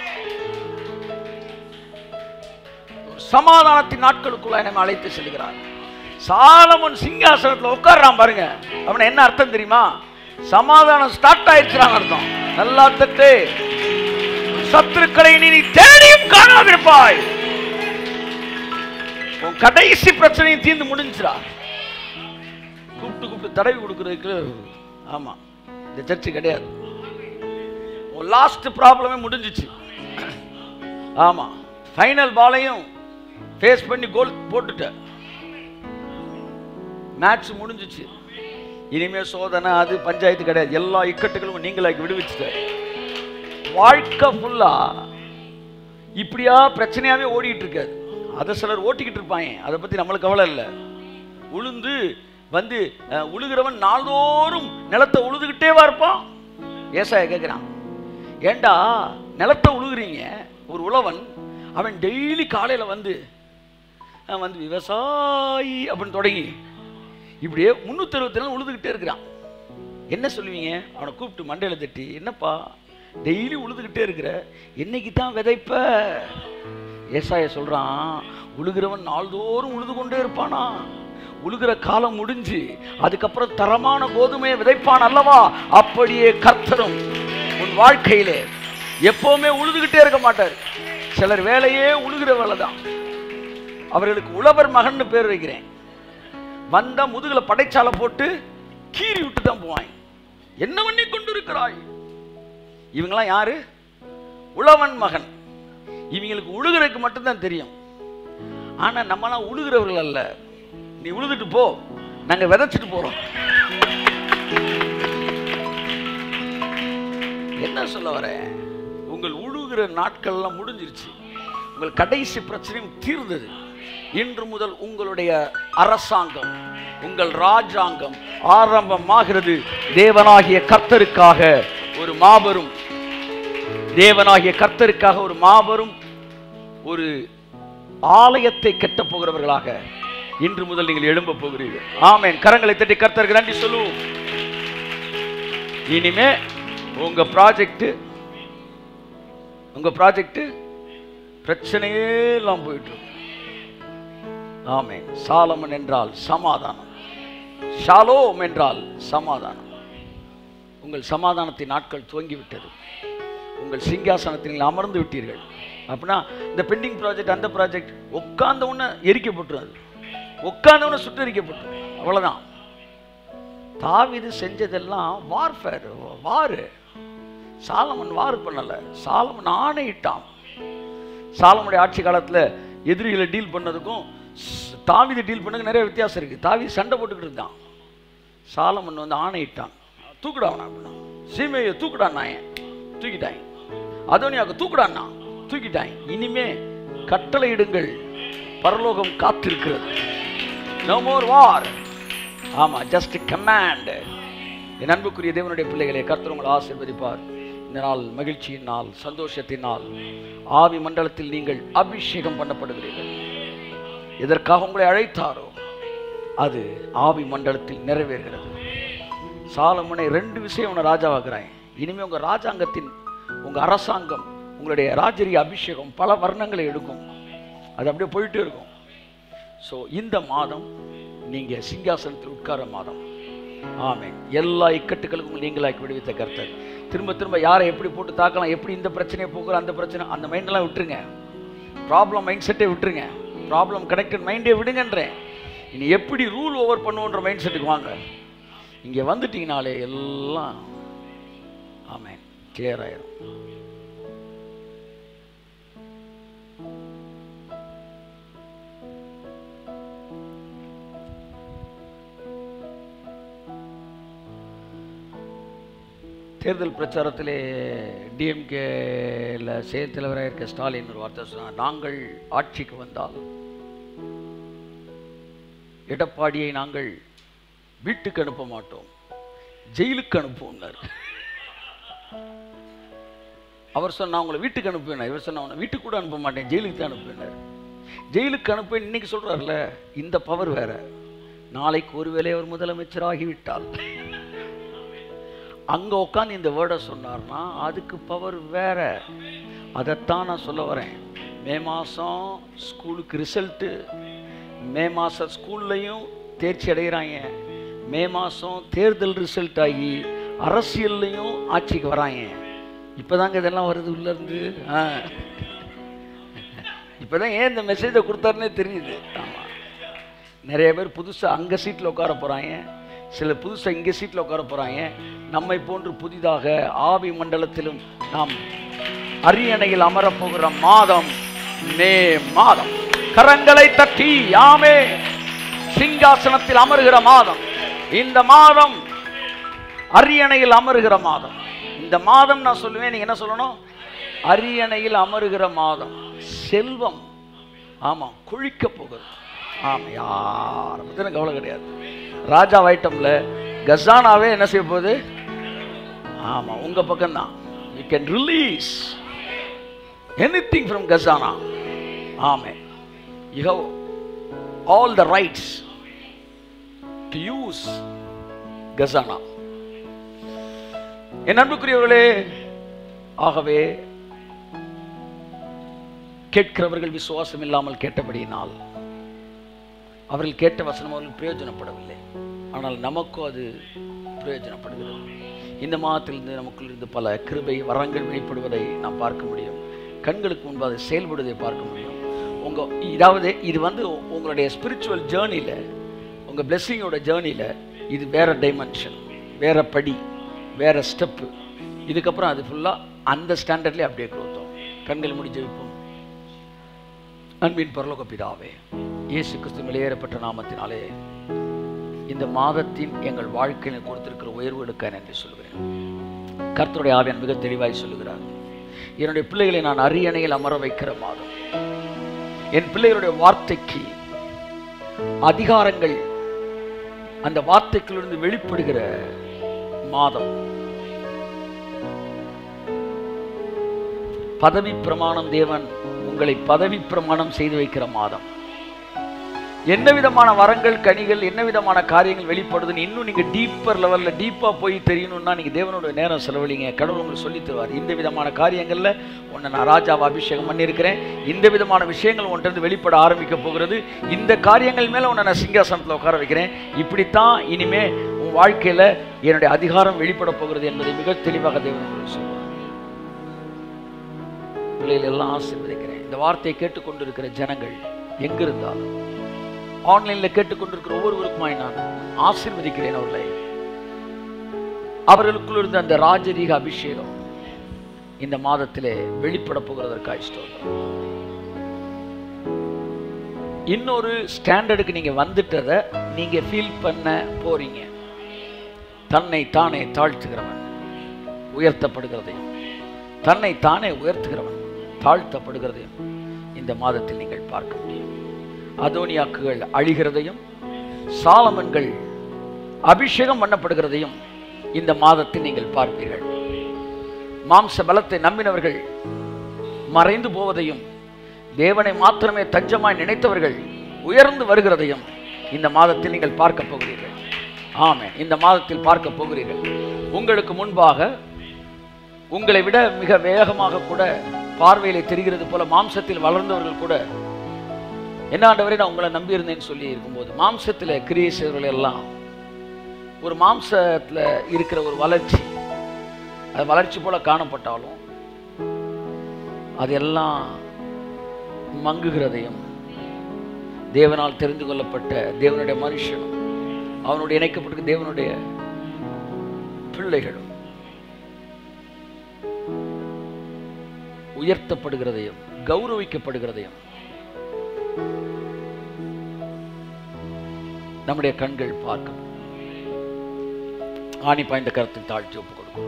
ஒரு சமாதானத்தின் நாட்களுக்குள்ள என்னை அழைத்து செல்கிறார் சாலமன் சிங்காசனத்துல உட்கார்றான் பாருங்க அவன என்ன அர்த்தம் தெரியுமா சமாதானம் ஸ்டார்ட் ஆயிடுச்சுறான் அர்த்தம் நல்லா தட்டு சத்துருக்களை நீ நீ தேடியும் காணாதிருப்பாய் உன் கடைசி பிரச்சனையும் தீர்ந்து முடிஞ்சுடா கூப்பிட்டு கூப்பிட்டு தடவி கொடுக்கறதுக்கு ஆமா இந்த சர்ச்சு கிடையாது உன் லாஸ்ட் ப்ராப்ளமே முடிஞ்சிச்சு ஆமா ஃபைனல் பாலையும் ஃபேஸ் பண்ணி கோல் போட்டுட்ட மேட்ச் முடிஞ்சிச்சு இனிமே சோதனை அது பஞ்சாயத்து கிடையாது எல்லா இக்கட்டுகளும் நீங்களாக்கி விடுவிச்சுட்ட வாழ்க்கை ஃபுல்லா இப்படியா பிரச்சனையாவே ஓடிட்டு இருக்காது அதை சிலர் ஓட்டிக்கிட்டு இருப்பாங்க அதை பத்தி நம்மளுக்கு கவலை இல்லை உளுந்து வந்து அஹ், உழுகிறவன் நாள்தோறும் நிலத்தை உழுதுகிட்டேவா இருப்பான் ஏசாய கேட்குறான் ஏண்டா நிலத்தை உழுகுறீங்க ஒரு உழவன் அவன் டெய்லி காலையில் வந்து அஹ், வந்து விவசாயி அப்படின்னு தொடங்கி இப்படியே முந்நூற்றி அறுபத்தி நாள் உழுதுகிட்டே இருக்கிறான் என்ன சொல்லுவீங்க அவனை கூப்பிட்டு மண்டையில தட்டி என்னப்பா டெய்லி உழுதுகிட்டே இருக்கிற என்னைக்கு தான் விதைப்ப ஏசாய சொல்றான் உழுகிறவன் நாள்தோறும் உழுது கொண்டே இருப்பானா உழுகிற காலம் முடிஞ்சு அதுக்கப்புறம் தரமான கோதுமையை விதைப்பான் அல்லவா அப்படியே கர்த்தரும் உன் வாழ்க்கையிலே எப்பவுமே உழுதுகிட்டே இருக்க மாட்டார் சிலர் வேலையே உழுகிற வேலை தான் அவர்களுக்கு உழவர் மகன்னு பேர் வைக்கிறேன் வந்தா முதுகுல படைச்சாலை போட்டு கீறி விட்டு தான் போவாங்க என்ன பண்ணி கொண்டு இருக்கிறாய் இவங்கெல்லாம் யாரு உழவன் மகன் இவங்களுக்கு உழுகிறதுக்கு மட்டும்தான் தெரியும் ஆனா நம்மலாம் உழுகிறவர்கள் அல்ல நீ உழுதுட்டு போ நாங்க விதைச்சிட்டு போறோம் என்ன சொல்ல வரேன் உங்கள் உழுகிற நாட்கள்லாம் முடிஞ்சிருச்சு உங்கள் கடைசி பிரச்சனையும் தீர்ந்தது இன்று முதல் உங்களுடைய அரசாங்கம் உங்கள் ராஜாங்கம் ஆரம்பமாகிறது தேவனாகிய கர்த்தருக்காக ஒரு மாபெரும் தேவனாகிய கர்த்தருக்காக ஒரு மாபெரும் ஒரு ஆலயத்தை கட்டப் போகிறவர்களாக இன்று முதல் நீங்கள் எழும்ப போகிறீர்கள் ஆமென் கரங்களை தட்டி கர்த்தருக்கு நன்றி சொல்லுவோம் இனிமே உங்க ப்ராஜெக்ட் உங்க ப்ராஜெக்ட் பிரச்சனையே எல்லாம் போயிட்டு இருக்கும். ஆமென் சாலமன் என்றால் சமாதானம் ஷாலோம் என்றால் சமாதானம் உங்கள் சமாதானத்தின் நாட்கள் துவங்கிவிட்டது உங்கள் சிங்காசனத்தில் நீங்கள் அமர்ந்து விட்டீர்கள் அப்படின்னா இந்த பெண்டிங் ப்ராஜெக்ட் அந்த ப்ராஜெக்ட் உட்கார்ந்த உடனே எரிக்கப்பட்டுரும் அது உட்கார்ந்த உடனே சுட்டரிக்கப்பட்டுரும் அவ்வளவுதான் தாவீது செஞ்சதெல்லாம் வார்ஃபேர் வாரு சாலமன் வார் பண்ணல சாலமன் ஆணையிட்டான் சாலமுடைய ஆட்சி காலத்துல எதிரிகளை டீல் பண்ணதுக்கும் ஸ்- தாவீது டீல் பண்ணதுக்கு நிறைய வித்தியாசம் இருக்கு தாவீது சண்டை போட்டுக்கிட்டு இருந்தான் சாலமன் வந்து ஆணையிட்டான் தூக்குடா அவனை அப்படின்னா சீமையை தூக்குடா நாயன் தூக்கிட்டாங்க அதோனியாவுக்கு தூக்குடான்னா தூக்கிட்டாங்க இனிமே கட்டளையிடுங்கள் பரலோகம் காத்திருக்கிறது நோ மோர் வார் ஆமா ஜஸ்ட் கமாண்ட் என் அன்புக்குரிய தேவனுடைய பிள்ளைகளை கர்த்தர் உங்களை ஆசீர்வதிப்பார் இந்த நாள் மகிழ்ச்சியின் நாள் சந்தோஷத்தின் நாள் ஆவி மண்டலத்தில் நீங்கள் அபிஷேகம் பண்ணப்படுகிறீர்கள் எதற்காக உங்களை அழைத்தாரோ அது ஆவி மண்டலத்தில் நிறைவேறுகிறது சாலமனை ரெண்டு விஷயம் உன்னை ராஜாவாக்குறாங்க இனிமே உங்க ராஜாங்கத்தின் உங்க அரசாங்கம் உங்களுடைய ராஜரிய அபிஷேகம் பல வர்ணங்களை எடுக்கும் அது அப்படியே போயிட்டே இருக்கும் ஸோ இந்த மாதம் நீங்க சிங்காசனத்தில் உட்கார மாதம் ஆமென் எல்லா இக்கட்டுகளுக்கும் நீங்களாக்கி விடுவித்த கர்த்தர் திரும்ப திரும்ப யாரை எப்படி போட்டு தாக்கலாம் எப்படி இந்த பிரச்சனையை போக்குற அந்த பிரச்சனை அந்த மைண்டெல்லாம் விட்டுருங்க ப்ராப்ளம் மைண்ட் செட்டை விட்டுருங்க ப்ராப்ளம் கனெக்டட் மைண்டே விடுங்கன்றேன் இனி எப்படி ரூல் ஓவர் பண்ணுவோன்ற மைண்ட் செட்டுக்கு வாங்க இங்கே வந்துட்டீங்கனாலே எல்லாம் ஆமென் கிளியர் ஆயிரும் தேர்தல் பிரச்சாரத்திலே டிஎம்கேல செயல் தலைவராக இருக்க ஸ்டாலின் ஒரு வார்த்தை சொன்னார் நாங்கள் ஆட்சிக்கு வந்தால் எடப்பாடியை நாங்கள் வீட்டுக்கு அனுப்ப மாட்டோம் ஜெயிலுக்கு அனுப்புனார் அவர் சொன்னா உங்களை வீட்டுக்கு அனுப்புவேன் இவர் சொன்னா உன்னை வீட்டுக்கு கூட அனுப்ப மாட்டேன் ஜெயிலுக்கு தான் அனுப்புவேன் ஜெயிலுக்கு அனுப்ப இன்னைக்கு சொல்றாருல இந்த பவர் வேற நாளைக்கு ஒருவேளை அவர் முதலமைச்சர் ஆகிவிட்டால் அங்க உட்காந்து இந்த வேர்டை சொன்னார்னா அதுக்கு பவர் வேற அதைத்தான் நான் சொல்ல வரேன் மே மாதம் ஸ்கூலுக்கு ரிசல்ட்டு மே மாதம் ஸ்கூல்லையும் தேர்ச்சி அடைகிறாங்க மே மாதம் தேர்தல் ரிசல்ட் ஆகி அரசியல்லையும் ஆட்சிக்கு வராங்க இப்போதாங்க இதெல்லாம் வருது உள்ளேருந்து ஆ இப்போதான் ஏன் இந்த மெசேஜை கொடுத்தாருன்னே தெரியுது ஆமாம் நிறைய பேர் புதுசாக அங்கே சீட்டில் உட்கார போகிறாங்க சில புதுசாக இங்கே சீட்டில் உட்கார போகிறாங்க நம்மை போன்று புதிதாக ஆவி மண்டலத்திலும் நாம் அரியணையில் அமரப்போகிற மாதம் மே மாதம் கரங்களை தட்டி யாமே சிங்காசனத்தில் அமருகிற மாதம் இந்த மாதம் அரியணையில் அமருகிற மாதம் இந்த மாதம் நான் சொல்லுவேன் நீங்க என்ன சொல்லணும் அரியணையில் அமருகிற மாதம் செல்வம் ஆமா கொழிக்க போகுது ஆமா யாரை பத்தின கவலை கிடையாது ராஜா ஐட்டம்ல கசானாவே என்ன செய்ய போகுது ஆமா உங்க பக்கம் தான் you can release anything from கசானா ஆமே you have all the rights to use கசானா என் அன்புக்குரியவர்களே ஆகவே கேட்கிறவர்கள் விசுவாசம் இல்லாமல் கேட்டபடியினால் அவர்கள் கேட்ட வசனம் அவர்கள் பிரயோஜனப்படவில்லை ஆனால் நமக்கும் அது பிரயோஜனப்படுகிறது இந்த மாதத்திலிருந்து நமக்குள் இருந்து பல கிருபை வரங்கள் வெளிப்படுவதை நாம் பார்க்க முடியும் கண்களுக்கு முன்பு அதை செயல்படுவதை பார்க்க முடியும் உங்க இதாவது இது வந்து உங்களுடைய ஸ்பிரிச்சுவல் ஜேர்னியில் உங்க பிளெஸ்ஸிங்கோட ஜேர்னியில் இது வேற டைமென்ஷன் வேற படி வேற ஸ்டெப்பு இதுக்கப்புறம் அது ஃபுல்லாக அந்த ஸ்டாண்டர்ட்லேயே அப்படியே growth ஆகும் கண்கள் முடி ஜெபிப்போம் அன்பின் பரலோக பிதாவே இயேசு கிறிஸ்து வெளியேறப்பட்ட நாமத்தினாலே இந்த மாதத்தின் எங்கள் வாழ்க்கையில் கொடுத்திருக்கிற உயர்வுகளுக்காக நன்றி சொல்கிறேன் கர்த்தருடைய ஆவியன் மிக தெளிவாய் சொல்லுகிறார் என்னுடைய பிள்ளைகளை நான் அரியணையில் அமர வைக்கிற மாதம் என் பிள்ளைகளுடைய வார்த்தைக்கு அதிகாரங்கள் அந்த வார்த்தைகளிலிருந்து வெளிப்படுகிற மாதம் பதவி பிரமாணம் தேவன் உங்களை பதவி பிரமாணம் செய்து வைக்கிற மாதம் என்ன விதமான வரங்கள் கனிகள் என்ன விதமான காரியங்கள் வெளிப்படுதுன்னு இன்னும் நீங்க டீப்பர் லெவல்ல டீப்பா போய் தெரியணும்னா நீங்க தேவனோட நேரம் செலவழிங்க கடவுள் உங்களுக்கு சொல்லி தருவார் இந்த விதமான காரியங்கள்ல உன்னை நான் ராஜாவை அபிஷேகம் பண்ணியிருக்கிறேன் இந்த விதமான விஷயங்கள் ஒன்றிருந்து வெளிப்பட ஆரம்பிக்க போகிறது இந்த காரியங்கள் மேல உன்னை நான் சிங்காசனத்தில் உட்கார வைக்கிறேன் இப்படித்தான் இனிமே உன் வாழ்க்கையில என்னுடைய அதிகாரம் வெளிப்பட போகிறது என்பதை மிக தெளிவாக தேவன் உங்களுக்கு சொல்லுவார் பிள்ளைகள் எல்லாம் ஆசீர்வதிக்கிறேன் இந்த வார்த்தையை கேட்டுக்கொண்டிருக்கிற ஜனங்கள் எங்கிருந்தாலும் ஆன்லைன்ல கேட்டுக்கொண்டிருக்கிற ஒவ்வொருவருக்குமாய் நான் ஆசீர்வதிக்கிறேன் அவர்களை அவர்களுக்குள் இருந்த அந்த ராஜரீக அபிஷேகம் இந்த மாதத்திலே வெளிப்பட போகிறதற்காக ஸ்தோத்திரம் இன்னொரு ஸ்டாண்டர்டுக்கு நீங்க வந்துட்டதை நீங்க ஃபீல் பண்ண போறீங்க தன்னை தானே தாழ்த்துகிறவன் உயர்த்தப்படுகிறதையும் தன்னை தானே உயர்த்துகிறவன் தாழ்த்தப்படுகிறதையும் இந்த மாதத்தில் நீங்கள் பார்க்க முடியும் அதோனியாக்குகள் அழிகிறதையும் சாலமன்கள் அபிஷேகம் பண்ணப்படுகிறதையும் இந்த மாதத்தில் நீங்கள் பார்ப்பீர்கள் மாம்ச பலத்தை நம்பினவர்கள் மறைந்து போவதையும் தேவனை மாத்திரமே தஞ்சமாய் நினைத்தவர்கள் உயர்ந்து வருகிறதையும் இந்த மாதத்தில் நீங்கள் பார்க்க போகிறீர்கள் ஆமென் இந்த மாதத்தில் பார்க்க போகிறீர்கள் உங்களுக்கு முன்பாக உங்களை விட மிக வேகமாக கூட பார்வையிலே தெரிகிறது போல மாம்சத்தில் வளர்ந்தவர்கள் கூட என்ன ஆண்டவரே நான் உங்களை நம்பியிருந்தேன்னு சொல்லி இருக்கும்போது மாம்சத்தில் கிரியை செய்வர்கள் எல்லாம் ஒரு மாம்சத்தில் இருக்கிற ஒரு வளர்ச்சி அது வளர்ச்சி போல காணப்பட்டாலும் அதெல்லாம் மங்குகிறதையும் தேவனால் தெரிந்து கொள்ளப்பட்ட தேவனுடைய மனுஷனும் அவனுடைய இணைக்கப்பட்ட தேவனுடைய பிள்ளைகளும் உயர்த்தப்படுகிறதையும் கௌரவிக்கப்படுகிறதையும் நம்முடைய கண்கள் பார்க்கும் ஆணி பாய்ந்த கருத்தில் தாழ்த்தி ஒப்புக் கொடுக்கும்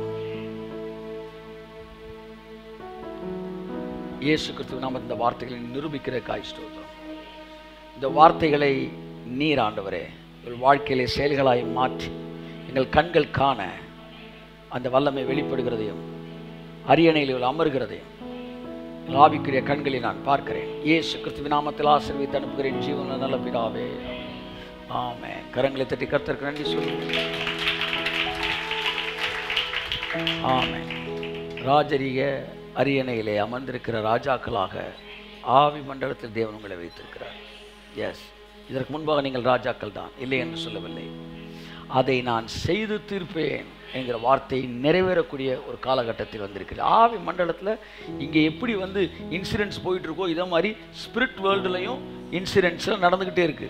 இயேசு கிறிஸ்துவ நாம இந்த வார்த்தைகளை நிரூபிக்கிற காய் ஸ்தோத்திரம் இந்த வார்த்தைகளை நீர் ஆண்டவரே ஒரு வாழ்க்கையிலே செயல்களாய் மாற்றி எங்கள் கண்கள் காண அந்த வல்லமை வெளிப்படுகிறதையும் அரியணையில் அமர்கிறதையும் எங்கள் ஆவிக்குரிய கண்களை நான் பார்க்கிறேன் இயேசு கிறிஸ்துவின் நாமத்தில் ஆசீர்வதித்து அனுப்புகிறேன் ஜீவன நல்ல பிதாவே ஆமே கரங்களை தட்டி கர்த்தருக்கு நன்றி சொல்லுங்கள் ஆமே ராஜரீக அரியணையிலே அமர்ந்திருக்கிற ராஜாக்களாக ஆவி மண்டலத்தில் தேவன் உங்களை வைத்திருக்கிறார் எஸ் இதற்கு முன்பாக நீங்கள் ராஜாக்கள் தான் இல்லை என்று சொல்லவில்லை அதை நான் செய்து தீர்ப்பேன் என்கிற வார்த்தை நிறைவேறக்கூடிய ஒரு காலகட்டத்தில் வந்திருக்கிறது ஆவி மண்டலத்தில் இங்கே எப்படி வந்து இன்சிடென்ட்ஸ் போயிட்டு இருக்கோ இதே மாதிரி ஸ்பிரிட் வேர்ல்டுலையும் இன்சிடென்ட்ஸ்லாம் நடந்துக்கிட்டே இருக்குது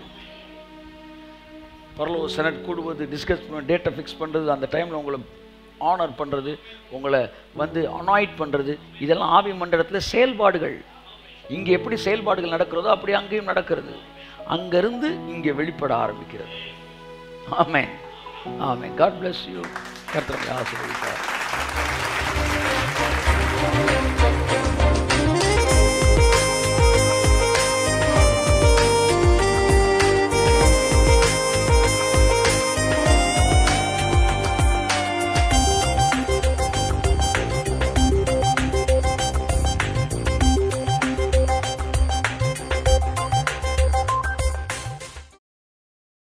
பரலோக செனட் கூடுவது டிஸ்கஸ் டேட்டை ஃபிக்ஸ் பண்ணுறது அந்த டைமில் உங்களை ஆனர் பண்ணுறது உங்களை வந்து அனாய்ட் பண்ணுறது இதெல்லாம் ஆவி மண்டலத்தில் செயல்பாடுகள் இங்கே எப்படி செயல்பாடுகள் நடக்கிறதோ அப்படி அங்கேயும் நடக்கிறது அங்கிருந்து இங்கே வெளிப்பட ஆரம்பிக்கிறது amen amen God bless you கர்த்தரை ஆசீர்வதிப்பார்